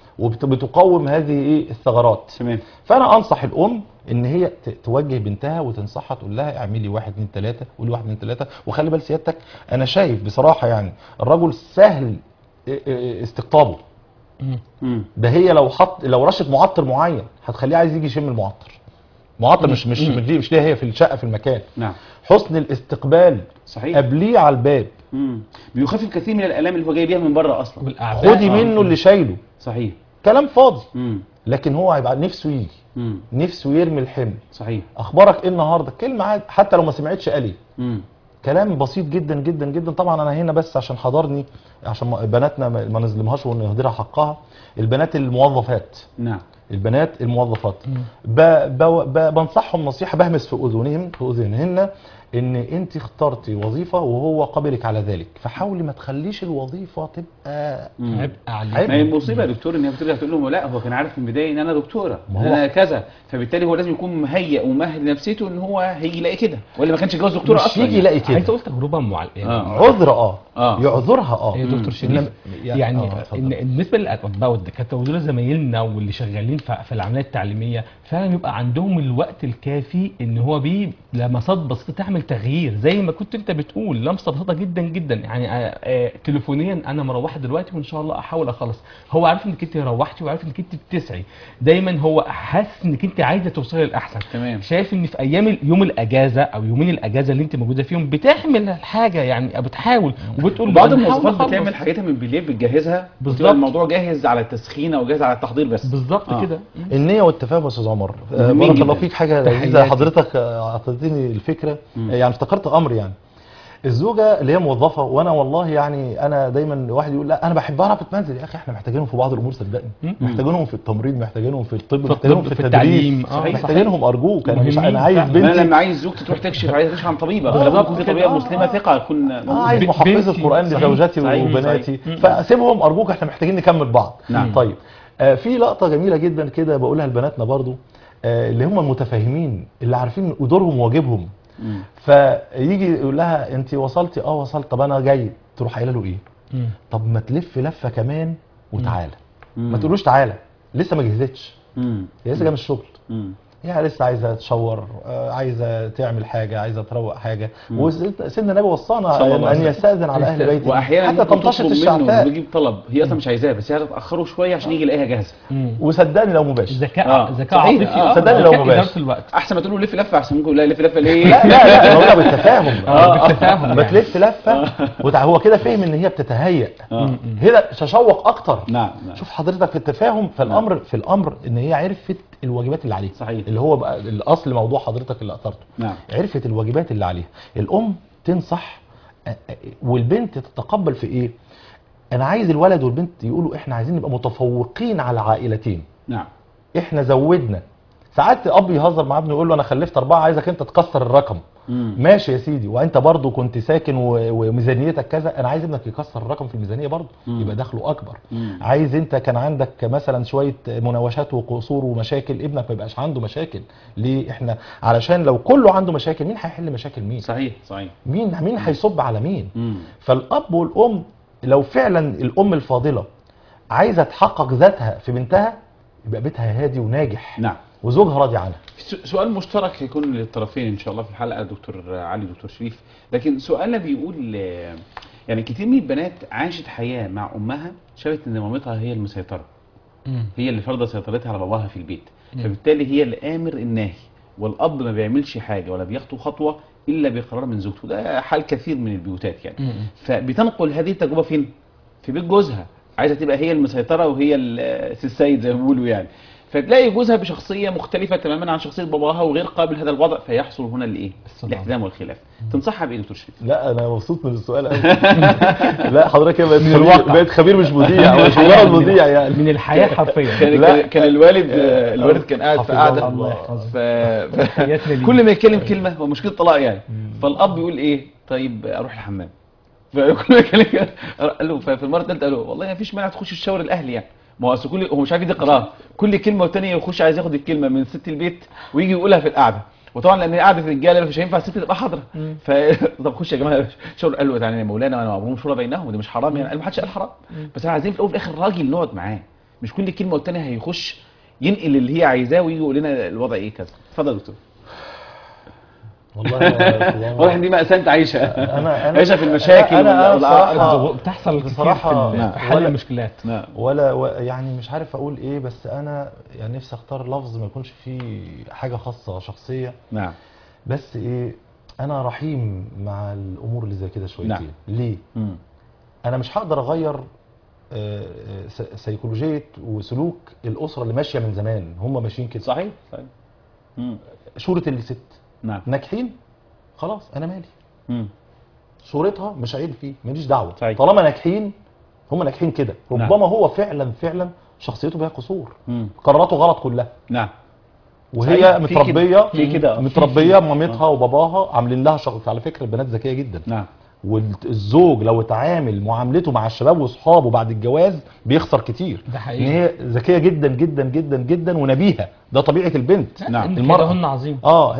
S2: وبتقوم هذه ايه الثغرات
S1: تمام
S2: فانا انصح الام ان هي ت- توجه بنتها وتنصحها تقول لها اعملي واحد اتنين تلاته قولي واحد اتنين تلاته وخلي بال سيادتك انا شايف بصراحه يعني الرجل سهل ا- ا- استقطابه
S3: مم.
S1: مم.
S2: ده هي لو حط لو رشت معطر معين هتخليه عايز يجي يشم المعطر معطر مش مش مش ليه- مش ليها هي في الشقه في المكان
S1: نعم
S2: حسن الاستقبال
S1: صحيح
S2: قبليه على الباب
S1: مم. بيخفف كثير من الالام اللي هو جاي بيها من بره اصلا
S3: والاعباء
S2: خدي
S1: آه.
S2: منه اللي شايله
S1: صحيح
S2: كلام فاضي
S1: مم.
S2: لكن هو هيبقى نفسه يجي
S1: مم.
S2: نفسه يرمي الحمل
S1: صحيح
S2: اخبارك ايه النهارده كلمه عاد حتى لو ما سمعتش قال ايه
S1: مم.
S2: كلام بسيط جدا جدا جدا طبعا انا هنا بس عشان حضرني عشان ما- بناتنا ما ما نظلمهاش ونهدرها حقها البنات الموظفات
S1: نعم
S2: البنات الموظفات
S3: مم.
S2: ب... ب... ب... بنصحهم نصيحه بهمس في اذنهم في اذنهن ان انت اخترتي وظيفه وهو قبلك على ذلك فحاولي ما تخليش الوظيفه تبقى
S1: مم.
S3: عبء عليك
S2: عبء.
S1: ما هي المصيبه يا دكتور ان هي بترجع تقول له لا هو كان عارف من البدايه ان انا دكتوره
S2: ما
S1: ان
S2: هو-
S1: انا كذا فبالتالي هو لازم يكون مهيئ ومهل نفسيته ان هو هيجي يلاقي كده ولا ما كانش جواز دكتوره
S2: مش
S1: اصلا
S2: يجي يلاقي
S3: عايز
S2: كده
S3: اقول تجربه معل... يعني
S1: آه.
S2: عذر اه
S1: آه.
S2: يعذرها اه
S3: يا دكتور
S1: مم.
S3: شريف
S2: إنما-
S3: يعني
S2: آه، اتفضل.
S3: ان بالنسبه للاطباء والدكاتره ودول زمايلنا واللي شغالين في في العمليه التعليميه فعلا يبقى عندهم الوقت الكافي ان هو بيه لمسات بسيطه تعمل تغيير زي ما كنت انت بتقول لمسه بسيطه جدا جدا يعني آه، آه، تليفونيا انا مروحه دلوقتي وان شاء الله احاول اخلص هو عارف انك انت روحتي وعارف انك انت بتسعي دايما هو حاسس انك انت عايزه توصلي للاحسن
S1: تمام
S3: شايف ان في ايام ال- يوم الاجازه او يومين الاجازه اللي انت موجوده فيهم بتعمل الحاجه يعني بتحاول وبتقول له
S1: بعض
S3: أنا هحاول
S1: الموظفات
S3: أخلص.
S1: بتعمل حاجاتها من بالليل بتجهزها
S3: بالظبط.
S1: بالظبط الموضوع جاهز على التسخين او جاهز على التحضير بس
S3: بالظبط
S1: آه.
S3: كده
S2: النية والتفاهم يا استاذ عمر آه،
S1: مهمين
S2: بارك الله
S1: جدا.
S2: فيك حاجة
S3: تحياتي.
S2: لذيذة حضرتك آه، اعطيتني الفكرة
S1: مم.
S2: آه، يعني افتكرت امر يعني الزوجة اللي هي موظفة وانا والله يعني انا دايما واحد يقول لا انا بحبها اعرف تنزل يا اخي احنا محتاجينهم في بعض الامور صدقني
S3: مم.
S2: محتاجينهم في التمريض محتاجينهم في الطب
S3: في
S2: محتاجينهم
S3: الطب،
S2: في
S3: في
S2: التدريس
S3: التعليم. آه،
S1: صحيح.
S2: محتاجينهم ارجوك انا مش
S3: مهمين
S2: انا عايز
S3: فعلا.
S1: انا
S2: بنتي
S1: لما عايز زوجتي تروح تكشف عايزه تكشف عن طبيبه
S2: آه،
S1: فلازم
S2: بالظبط
S1: تكون
S2: كده.
S1: طبيبه
S2: آه.
S1: مسلمه ثقه تكون
S2: اه عايز
S3: ب-
S2: محفظة
S3: بنتي.
S2: قرآن
S3: صحيح.
S2: لزوجاتي
S1: صحيح.
S2: وبناتي
S3: صحيح.
S2: فاسيبهم ارجوك احنا محتاجين نكمل بعض
S1: نعم.
S2: طيب آه في لقطة جميلة جدا كده بقولها لبناتنا برضو آه اللي هم المتفاهمين اللي عارفين دورهم وواجبهم
S1: مم.
S2: فيجي يقول لها انت وصلتي اه وصلت طب انا جاي تروح قايله له ايه
S3: مم.
S2: طب ما تلف لفه كمان وتعالى
S1: مم.
S2: ما تقولوش تعالى لسه ما جهزتش
S1: مم.
S2: هي لسه جايه من الشغل
S1: مم.
S2: يعني لسه عايزه تشور آه، عايزه تعمل حاجه عايزه تروق حاجه
S1: مم.
S2: وسيدنا النبي وصانا
S1: صلى الله
S2: ان
S1: عليه وسلم.
S2: يستاذن على اهل بيته
S1: واحيانا
S2: حتى
S1: ممكن
S2: تمتشط
S1: تطلب منه
S2: الشعثاء
S1: ويجيب طلب هي اصلا مش عايزاه بس هي هتاخره شويه عشان يجي يلاقيها جاهزه
S3: مم.
S2: وصدقني لو مباشر
S3: ذكاء
S1: آه.
S3: ذكاء
S1: صحيح.
S3: عاطفي
S1: آه.
S2: صدقني لو
S3: ذكاء
S2: مباشر.
S3: إدارة الوقت
S1: احسن ما تقول له لف لفه احسن ممكن لا لف لفه ليه
S2: لا لا لا بقولها بالتفاهم
S1: آه.
S3: بالتفاهم
S2: ما
S3: يعني.
S2: تلف لفه وتع... هو كده فهم ان هي بتتهيأ
S1: آه.
S3: مم.
S2: هنا تشوق اكتر
S1: نعم نعم
S2: شوف حضرتك في التفاهم فالامر في الامر ان هي عرفت الواجبات اللي عليها
S1: صحيح.
S2: اللي هو بقى الاصل موضوع حضرتك اللي اثرته
S1: نعم
S2: عرفت الواجبات اللي عليها الام تنصح أ- أ- والبنت تتقبل في ايه انا عايز الولد والبنت يقولوا احنا عايزين نبقى متفوقين على عائلتين
S1: نعم
S2: احنا زودنا ساعات اب يهزر مع ابنه يقول له انا خلفت اربعه عايزك انت تكسر الرقم
S1: مم.
S2: ماشي يا سيدي وانت برضو كنت ساكن و- وميزانيتك كذا انا عايز ابنك يكسر الرقم في الميزانيه برضو
S1: مم.
S2: يبقى دخله اكبر
S1: مم.
S2: عايز انت كان عندك مثلا شويه مناوشات وقصور ومشاكل ابنك ما يبقاش عنده مشاكل ليه احنا علشان لو كله عنده مشاكل مين هيحل مشاكل مين
S1: صحيح صحيح
S2: مين مين هيصب على مين
S1: مم.
S2: فالاب والام لو فعلا الام الفاضله عايزه تحقق ذاتها في بنتها يبقى بيتها هادي وناجح
S1: نعم
S2: وزوجها راضي عنها
S1: س- سؤال مشترك هيكون للطرفين ان شاء الله في الحلقه دكتور علي دكتور شريف لكن سؤالنا بيقول آه، يعني كتير من البنات عاشت حياه مع امها شافت ان مامتها هي المسيطره
S3: مم.
S1: هي اللي فرض سيطرتها على باباها في البيت
S3: مم.
S1: فبالتالي هي الامر الناهي والاب ما بيعملش حاجه ولا بيخطو خطوه الا بقرار من زوجته ده حال كثير من البيوتات يعني
S3: مم.
S1: فبتنقل هذه التجربه فين في بيت جوزها عايزه تبقى هي المسيطره وهي ال- السيد زي ما بيقولوا يعني فتلاقي جوزها بشخصيه مختلفه تماما عن شخصيه باباها وغير قابل لهذا الوضع فيحصل هنا الايه
S3: الصدام.
S1: الاحتدام والخلاف تنصحها بايه دكتور شريف
S2: لا انا مبسوط من السؤال قوي لا حضرتك كده بقيت
S3: من
S2: خبير
S3: الواقع.
S2: بقيت خبير مش مذيع مش مجرد مذيع يعني
S3: من الحياه حرفيا
S1: كان
S2: لا.
S1: كان, كان الوالد آه، الوالد كان قاعد في
S2: حفظه
S1: قاعده
S2: الله.
S1: ف... ف...
S3: تحياتنا ليه.
S1: كل ما يتكلم كلمه هو مشكله طلاق يعني فالاب يقول ايه طيب اروح الحمام فكل ما يتكلم كده، قال له ففي المره الثالثه قال له والله ما فيش مانع تخش الشاور الاهلي يعني ما هو أصل كل هو مش عارف يدي قرار كل كلمه والتانيه يخش عايز ياخد الكلمه من ست البيت ويجي يقولها في القعده وطبعا لان هي قعده رجاله مش هينفع الست تبقى حاضره ف طب خش يا جماعه شاور قال له يعني يا مولانا وانا مبروم شورى بينهم ودي مش حرام يعني قال ما حدش قال حرام بس احنا عايزين في الاول وفي الاخر راجل نقعد معاه مش كل كلمه والتانيه هيخش ينقل اللي هي عايزاه ويجي يقول لنا الوضع ايه كذا اتفضل يا دكتور
S2: والله يا أستاذ عمر.
S1: واضح ان دي مأساة انت عايشها
S2: انا انا
S1: عايشة في المشاكل
S2: انا, أنا
S1: وال-
S2: بصراحه
S3: الضغوط بتحصل كتير
S2: بصراحة
S3: في,
S2: نعم.
S3: ال- في حل
S2: ولا-
S3: المشكلات
S1: نعم
S2: ولا و- يعني مش عارف اقول ايه بس انا يعني نفسي اختار لفظ ما يكونش فيه حاجه خاصه شخصيه
S1: نعم
S2: بس ايه انا رحيم مع الامور اللي زي كده شويتين
S1: نعم.
S2: ليه
S1: مم.
S2: انا مش هقدر اغير آه، آه، س- سيكولوجيه وسلوك الاسره اللي ماشيه من زمان هم ماشيين كده
S1: صحيح صحيح مم.
S2: شورة الست
S1: نعم
S2: ناجحين خلاص انا مالي
S1: مم.
S2: صورتها مش عيب فيه ماليش دعوه
S1: صحيح.
S2: طالما ناجحين هم ناجحين كده
S1: نعم.
S2: ربما هو فعلا فعلا شخصيته فيها قصور
S1: مم.
S2: قراراته غلط كلها
S1: نعم
S2: وهي
S1: صحيح، في كده-
S2: متربيه
S1: في كده، آه.
S2: متربيه مامتها وباباها عاملين لها شغل على فكره البنات ذكيه جدا
S1: نعم
S2: والزوج لو اتعامل معاملته مع الشباب واصحابه بعد الجواز بيخسر كتير
S3: ده حقيقي.
S2: ان هي ذكيه جدا جدا جدا جدا ونبيهه ده طبيعه البنت
S1: نعم.
S3: إن
S2: المرأة.
S3: كيدهن عظيم
S2: اه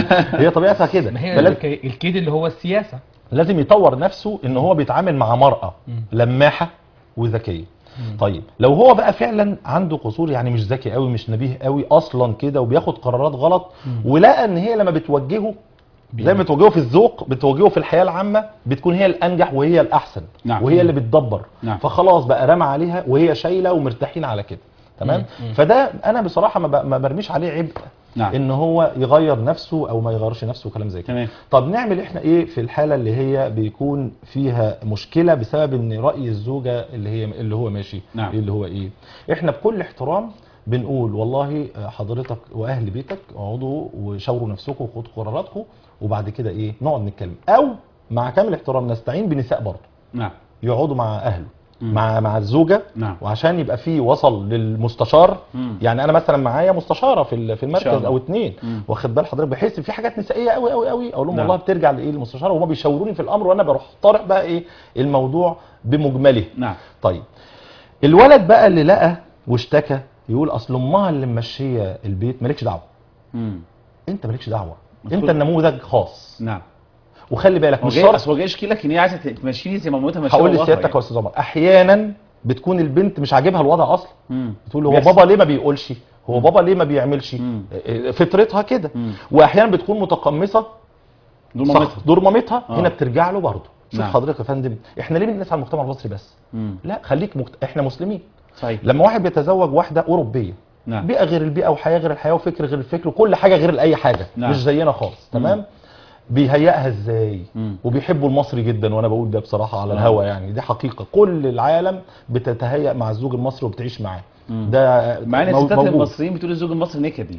S2: هي طبيعتها كده
S3: ما هي
S2: فلازم-
S3: الك- الكيد اللي هو السياسه
S2: لازم يطور نفسه ان هو بيتعامل مع مرأة
S3: مم.
S2: لماحة وذكية طيب لو هو بقى فعلا عنده قصور يعني مش ذكي قوي مش نبيه قوي اصلا كده وبياخد قرارات غلط ولقى ان هي لما بتوجهه زي ما بتوجهه في الذوق بتوجهه في الحياه العامه بتكون هي الانجح وهي الاحسن
S1: نعم.
S2: وهي اللي بتدبر
S1: نعم.
S2: فخلاص بقى رمى عليها وهي شايله ومرتاحين على كده تمام فده انا بصراحه ما ب- ما برميش عليه عبء
S1: نعم.
S2: ان هو يغير نفسه او ما يغيرش نفسه وكلام زي كده
S1: تمام.
S2: طب نعمل احنا ايه في الحاله اللي هي بيكون فيها مشكله بسبب ان راي الزوجه اللي هي اللي هو ماشي
S1: نعم.
S2: اللي هو ايه احنا بكل احترام بنقول والله حضرتك واهل بيتك اقعدوا وشاوروا نفسكم وخدوا قراراتكم وبعد كده ايه نقعد نتكلم او مع كامل احترام نستعين بنساء برضه
S1: نعم
S2: يقعدوا مع اهله
S1: مم.
S2: مع مع الزوجه
S1: نعم.
S2: وعشان يبقى في وصل للمستشار
S1: مم.
S2: يعني انا مثلا معايا مستشاره في ال- في
S1: إن شاء
S2: المركز
S1: الله.
S2: او اتنين
S1: مم.
S2: واخد بال حضرتك بحيث في حاجات نسائيه قوي قوي قوي اقول لهم
S1: نعم.
S2: والله بترجع لايه المستشاره وهم بيشاوروني في الامر وانا بروح طارح بقى ايه الموضوع بمجمله
S1: نعم
S2: طيب الولد بقى اللي لقى واشتكى يقول اصل امها اللي ممشيه البيت مالكش دعوه
S1: مم.
S2: انت مالكش دعوه
S1: مفروض.
S2: انت النموذج خاص
S1: نعم
S2: وخلي بالك
S1: هو
S2: مش
S1: جاي
S2: شرط
S1: اصل هو جاي يشكي لك ان هي عايزه تمشيني زي ما مامتها ماشيه
S2: هقول
S1: والله
S2: لسيادتك يا
S1: يعني.
S2: استاذ عمر احيانا بتكون البنت مش عاجبها الوضع اصلا
S1: مم.
S2: تقول هو
S1: بيحصل.
S2: بابا ليه ما بيقولش هو بابا ليه ما بيعملش
S1: مم.
S2: إيه، فطرتها كده
S1: مم.
S2: واحيانا بتكون متقمصه
S1: دول
S2: صح
S1: مامتها
S2: دور مامتها
S1: آه.
S2: هنا بترجع له برضه شوف
S1: نعم.
S2: حضرتك يا فندم احنا ليه بنقيس على المجتمع المصري بس
S1: مم.
S2: لا خليك مكت... احنا مسلمين
S1: صحيح
S2: لما واحد بيتزوج واحده اوروبيه
S1: نعم.
S2: بيئه غير البيئه وحياه غير الحياه وفكر غير الفكر وكل حاجه غير اي حاجه
S1: نعم.
S2: مش زينا خالص تمام بيهيئها ازاي
S1: مم.
S2: وبيحبوا المصري جدا وانا بقول ده بصراحه على
S1: آه.
S2: الهوا يعني دي حقيقه كل العالم بتتهيأ مع الزوج المصري وبتعيش معاه
S1: مم.
S2: ده
S1: مع ان
S2: مو-
S1: الستات
S2: موجود.
S1: المصريين بتقول الزوج المصري نكدي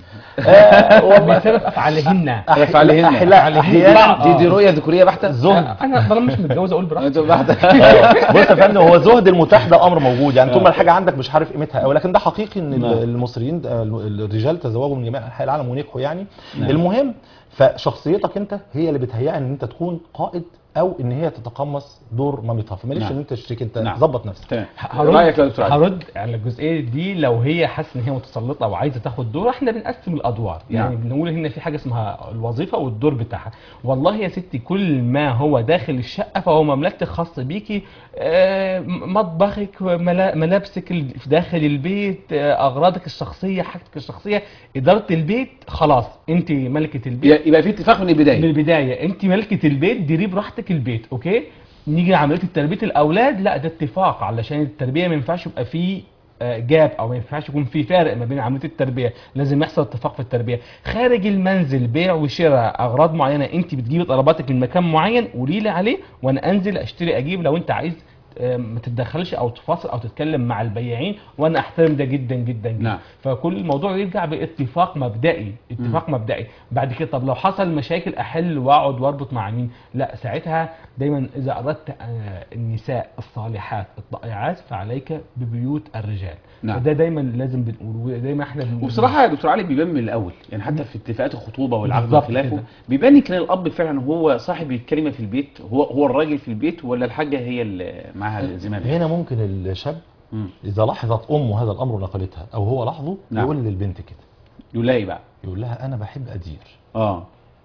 S2: آه، والله
S3: بسبب افعالهن
S2: أح-
S1: أفعالهن.
S2: أحلا- احيانا
S1: دي دي رؤيه ذكوريه بحته
S2: زهد
S3: انا طالما مش متجوز اقول براحتي
S1: انتوا بحته
S2: آه، بص يا فندم هو زهد المتاح ده امر موجود يعني طول ما الحاجه عندك مش عارف قيمتها قوي لكن ده حقيقي ان ال-
S1: نعم.
S2: المصريين آه، الرجال تزوجوا من جميع انحاء العالم ونجحوا يعني
S1: نعم.
S2: المهم فشخصيتك انت هي اللي بتهيئها ان انت تكون قائد او ان هي تتقمص دور مامتها فماليش
S1: نعم.
S2: ان انت تشترك انت
S1: نعم.
S2: ظبط نفسك
S1: تمام
S3: هرد
S1: رايك يا دكتور علي
S3: هرد على الجزئيه دي لو هي حاسه ان هي متسلطه وعايزه تاخد دور احنا بنقسم الادوار يعني
S1: نعم.
S3: بنقول هنا في حاجه اسمها الوظيفه والدور بتاعها والله يا ستي كل ما هو داخل الشقه فهو مملكتك خاص بيكي آه، مطبخك ملا- ملابسك ال- في داخل البيت آه، اغراضك الشخصيه حاجتك الشخصيه اداره البيت خلاص انت ملكه البيت
S1: يبقى في اتفاق من
S3: من
S1: البدايه
S3: البدايه انت ملكه البيت ديري براحتك البيت اوكي نيجي لعمليه تربيه الاولاد لا ده اتفاق علشان التربيه ما ينفعش يبقى فيه آه، جاب او ما ينفعش يكون في فارق ما بين عمليه التربيه لازم يحصل اتفاق في التربيه خارج المنزل بيع وشراء اغراض معينه انت بتجيبي طلباتك من مكان معين قولي لي عليه وانا انزل اشتري اجيب لو انت عايز آه، ما تتدخلش او تفاصل او تتكلم مع البياعين وانا احترم ده جدا جدا جدا
S1: نعم.
S3: فكل الموضوع يرجع باتفاق مبدئي اتفاق مبدئي بعد كده طب لو حصل مشاكل احل واقعد واربط مع مين لا ساعتها دايما اذا اردت آه، النساء الصالحات الضائعات فعليك ببيوت الرجال
S1: نعم.
S3: وده دايما لازم بنقول ودايما احنا بنقول
S1: وبصراحه يا دكتور علي بيبان من الاول يعني حتى في اتفاقات الخطوبه والعقد
S3: بالظبط
S1: وخلافه
S3: كده.
S1: بيبان ان كان الاب فعلا هو صاحب الكلمه في البيت هو هو الراجل في البيت ولا الحاجه هي اللي معاها الزمام
S2: هنا ممكن الشاب
S1: مم.
S2: اذا لاحظت امه هذا الامر ونقلتها او هو لاحظه
S1: نعم.
S2: يقول للبنت كده
S1: يقول لها ايه بقى
S2: يقول لها انا بحب ادير
S1: اه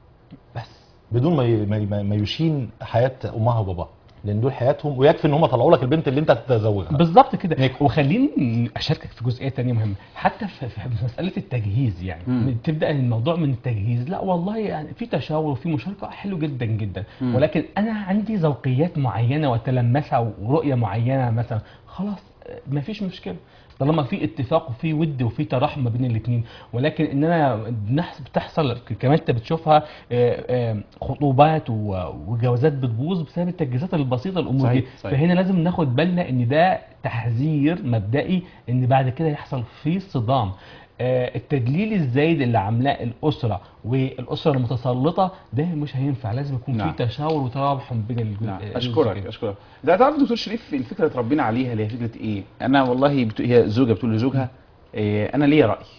S2: بس بدون ما ي- ما ي- ما يشين حياه امها وباباها لان دول حياتهم ويكفي ان هم طلعوا لك البنت اللي انت هتتزوجها
S3: بالظبط كده وخليني اشاركك في جزئيه تانية مهمه حتى في في مساله التجهيز يعني
S1: مم.
S3: تبدا الموضوع من التجهيز لا والله يعني في تشاور وفي مشاركه حلو جدا جدا
S1: مم.
S3: ولكن انا عندي ذوقيات معينه وتلمسها ورؤيه معينه مثلا خلاص ما فيش مشكله طالما في اتفاق وفي ود وفي تراحم ما بين الاثنين ولكن ان انا بنحس- بتحصل كمان انت بتشوفها آه، آه، خطوبات و- وجوازات بتبوظ بسبب التجهيزات البسيطه الامور
S1: صحيح،
S3: دي
S1: صحيح.
S3: فهنا لازم ناخد بالنا ان ده تحذير مبدئي ان بعد كده يحصل فيه صدام آه، التدليل الزايد اللي عاملاه الاسره والاسره المتسلطه ده مش هينفع لازم يكون
S1: نعم.
S3: في تشاور وتراحم بين الجزء
S1: نعم اشكرك اشكرك ده تعرف دكتور شريف الفكره اللي اتربينا عليها اللي هي فكره ايه انا والله بت... هي زوجه بتقول لزوجها إيه انا ليا راي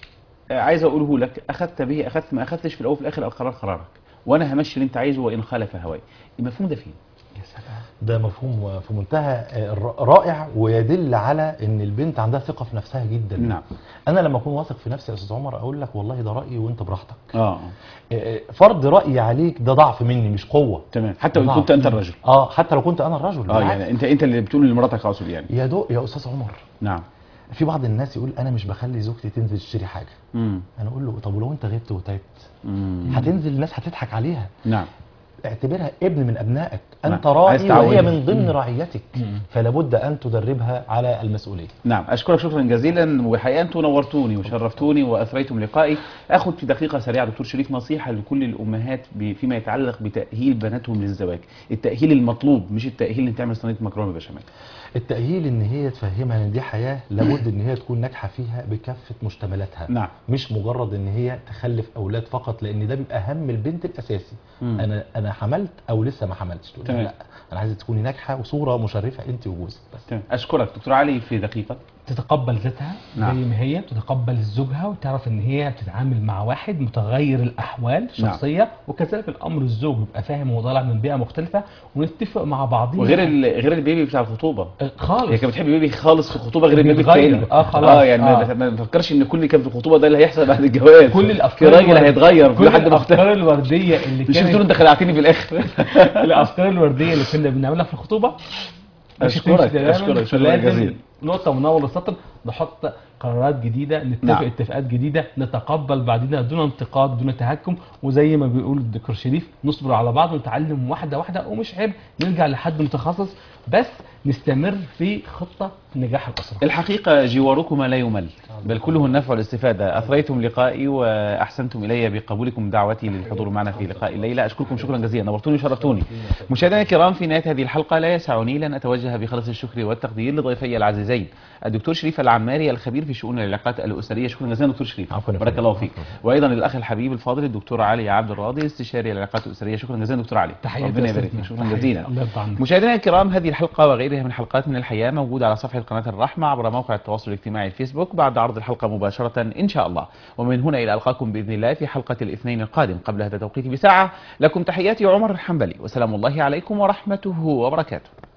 S1: آه، عايز اقوله لك اخذت به اخذت ما اخذتش في الاول وفي الاخر القرار قرارك وانا همشي اللي انت عايزه وان خالف هواي المفهوم ده فين
S3: يا سلام
S2: ده مفهوم في منتهى آه، الر- رائع ويدل على ان البنت عندها ثقه في نفسها جدا
S1: نعم
S2: انا لما اكون واثق في نفسي يا استاذ عمر اقول لك والله ده رايي وانت براحتك
S1: اه
S2: آه، فرض رايي عليك ده ضعف مني مش قوه
S1: تمام حتى وان
S2: ضعف.
S1: كنت انت الرجل
S2: اه حتى لو كنت انا الرجل
S1: اه
S2: بالعكس.
S1: يعني انت انت اللي بتقول لمراتك اقصد يعني
S2: يا دو يا استاذ عمر
S1: نعم
S2: في بعض الناس يقول انا مش بخلي زوجتي تنزل تشتري حاجه
S1: امم
S2: انا اقول له طب ولو انت غبت وتعبت
S1: امم
S2: هتنزل الناس هتضحك عليها
S1: نعم
S2: اعتبرها ابن من ابنائك
S1: نعم.
S2: انت
S1: عايز
S2: راعي وهي
S1: تعودها.
S2: من ضمن رعيتك
S3: مم.
S2: فلا بد ان تدربها على المسؤوليه
S1: نعم اشكرك شكرا جزيلا وحقيقه انتم نورتوني وشرفتوني واثريتم لقائي اخذ في دقيقه سريعه دكتور شريف نصيحه لكل الامهات ب- فيما يتعلق بتاهيل بناتهم للزواج التاهيل المطلوب مش التاهيل اللي تعمل صينيه مكرونه بشاميل
S2: التاهيل ان هي تفهمها ان دي حياه لابد ان هي تكون ناجحه فيها بكافه مشتملاتها
S1: نعم
S2: مش مجرد ان هي تخلف اولاد فقط لان ده بيبقى هم البنت الاساسي
S1: مم.
S2: انا انا حملت او لسه ما حملتش تقول لها
S1: تمام.
S2: لا انا عايزه تكوني ناجحه وصوره مشرفه انت وجوزك بس
S1: تمام اشكرك دكتور علي في دقيقه
S3: تتقبل ذاتها
S1: نعم.
S3: زي ما هي تتقبل زوجها وتعرف ان هي بتتعامل مع واحد متغير الاحوال الشخصيه وكذلك الامر الزوج يبقى فاهم هو طالع من بيئه مختلفه ونتفق مع بعضينا
S1: وغير ال- غير البيبي بتاع الخطوبه
S3: آه، خالص
S1: هي كانت بتحب البيبي خالص في الخطوبه غير البيبي
S3: بيتغير.
S1: التاني
S3: آه، خلاص.
S1: اه يعني ما-
S3: آه.
S1: ما تفكرش ان كل اللي كان في الخطوبه ده اللي هيحصل بعد الجواز
S3: كل
S1: في
S3: الافكار
S1: راجل
S3: الورد-
S1: هيتغير في
S3: كل
S1: حد مختلف
S3: الافكار الورديه اللي
S1: مش
S3: كانت
S1: بتقول انت خلعتني في الاخر
S3: الافكار الورديه اللي كنا بنعملها في الخطوبه مش
S1: أشكرك،
S3: هتمشي تماماً،
S1: أشكرك، شكراً
S3: فلازم
S1: جزيلاً.
S3: نقطه من اول السطر نحط قرارات جديده نتفق
S1: نعم.
S3: نعم. اتفاقات جديده نتقبل بعضنا دون انتقاد دون تهكم وزي ما بيقول الدكتور شريف نصبر على بعض ونتعلم واحده واحده ومش عيب نرجع لحد متخصص بس نستمر في خطه نجاح الاسره
S1: الحقيقة جواركما لا يمل بل كله النفع والاستفادة أثريتم لقائي وأحسنتم إلي بقبولكم دعوتي للحضور معنا في لقاء الليلة أشكركم شكرا جزيلا نورتوني وشرفتوني مشاهدينا الكرام في نهاية هذه الحلقة لا يسعني لن أتوجه بخلص الشكر والتقدير لضيفي العزيزين الدكتور شريف العماري الخبير في شؤون العلاقات الأسرية شكرا جزيلا دكتور شريف
S2: عفواً يا
S1: بارك
S2: فندم.
S1: الله فيك وأيضا الأخ الحبيب الفاضل الدكتور علي عبد الراضي استشاري العلاقات الأسرية شكرا جزيلا دكتور علي
S3: تحياتي
S1: ربنا
S3: يا
S1: يبارك
S3: أستاذنا.
S1: فيك شكرا
S3: تحياتي.
S1: جزيلا
S3: الله يرضى عنك
S1: مشاهدينا الكرام هذه الحلقة وغيرها من حلقات من الحياة موجودة على صفحة قناة الرحمة عبر موقع التواصل الاجتماعي الفيسبوك بعد عرض الحلقة مباشرة إن شاء الله ومن هنا إلى ألقاكم بإذن الله في حلقة الاثنين القادم قبل هذا التوقيت بساعة لكم تحياتي عمر الحنبلي وسلام الله عليكم ورحمته وبركاته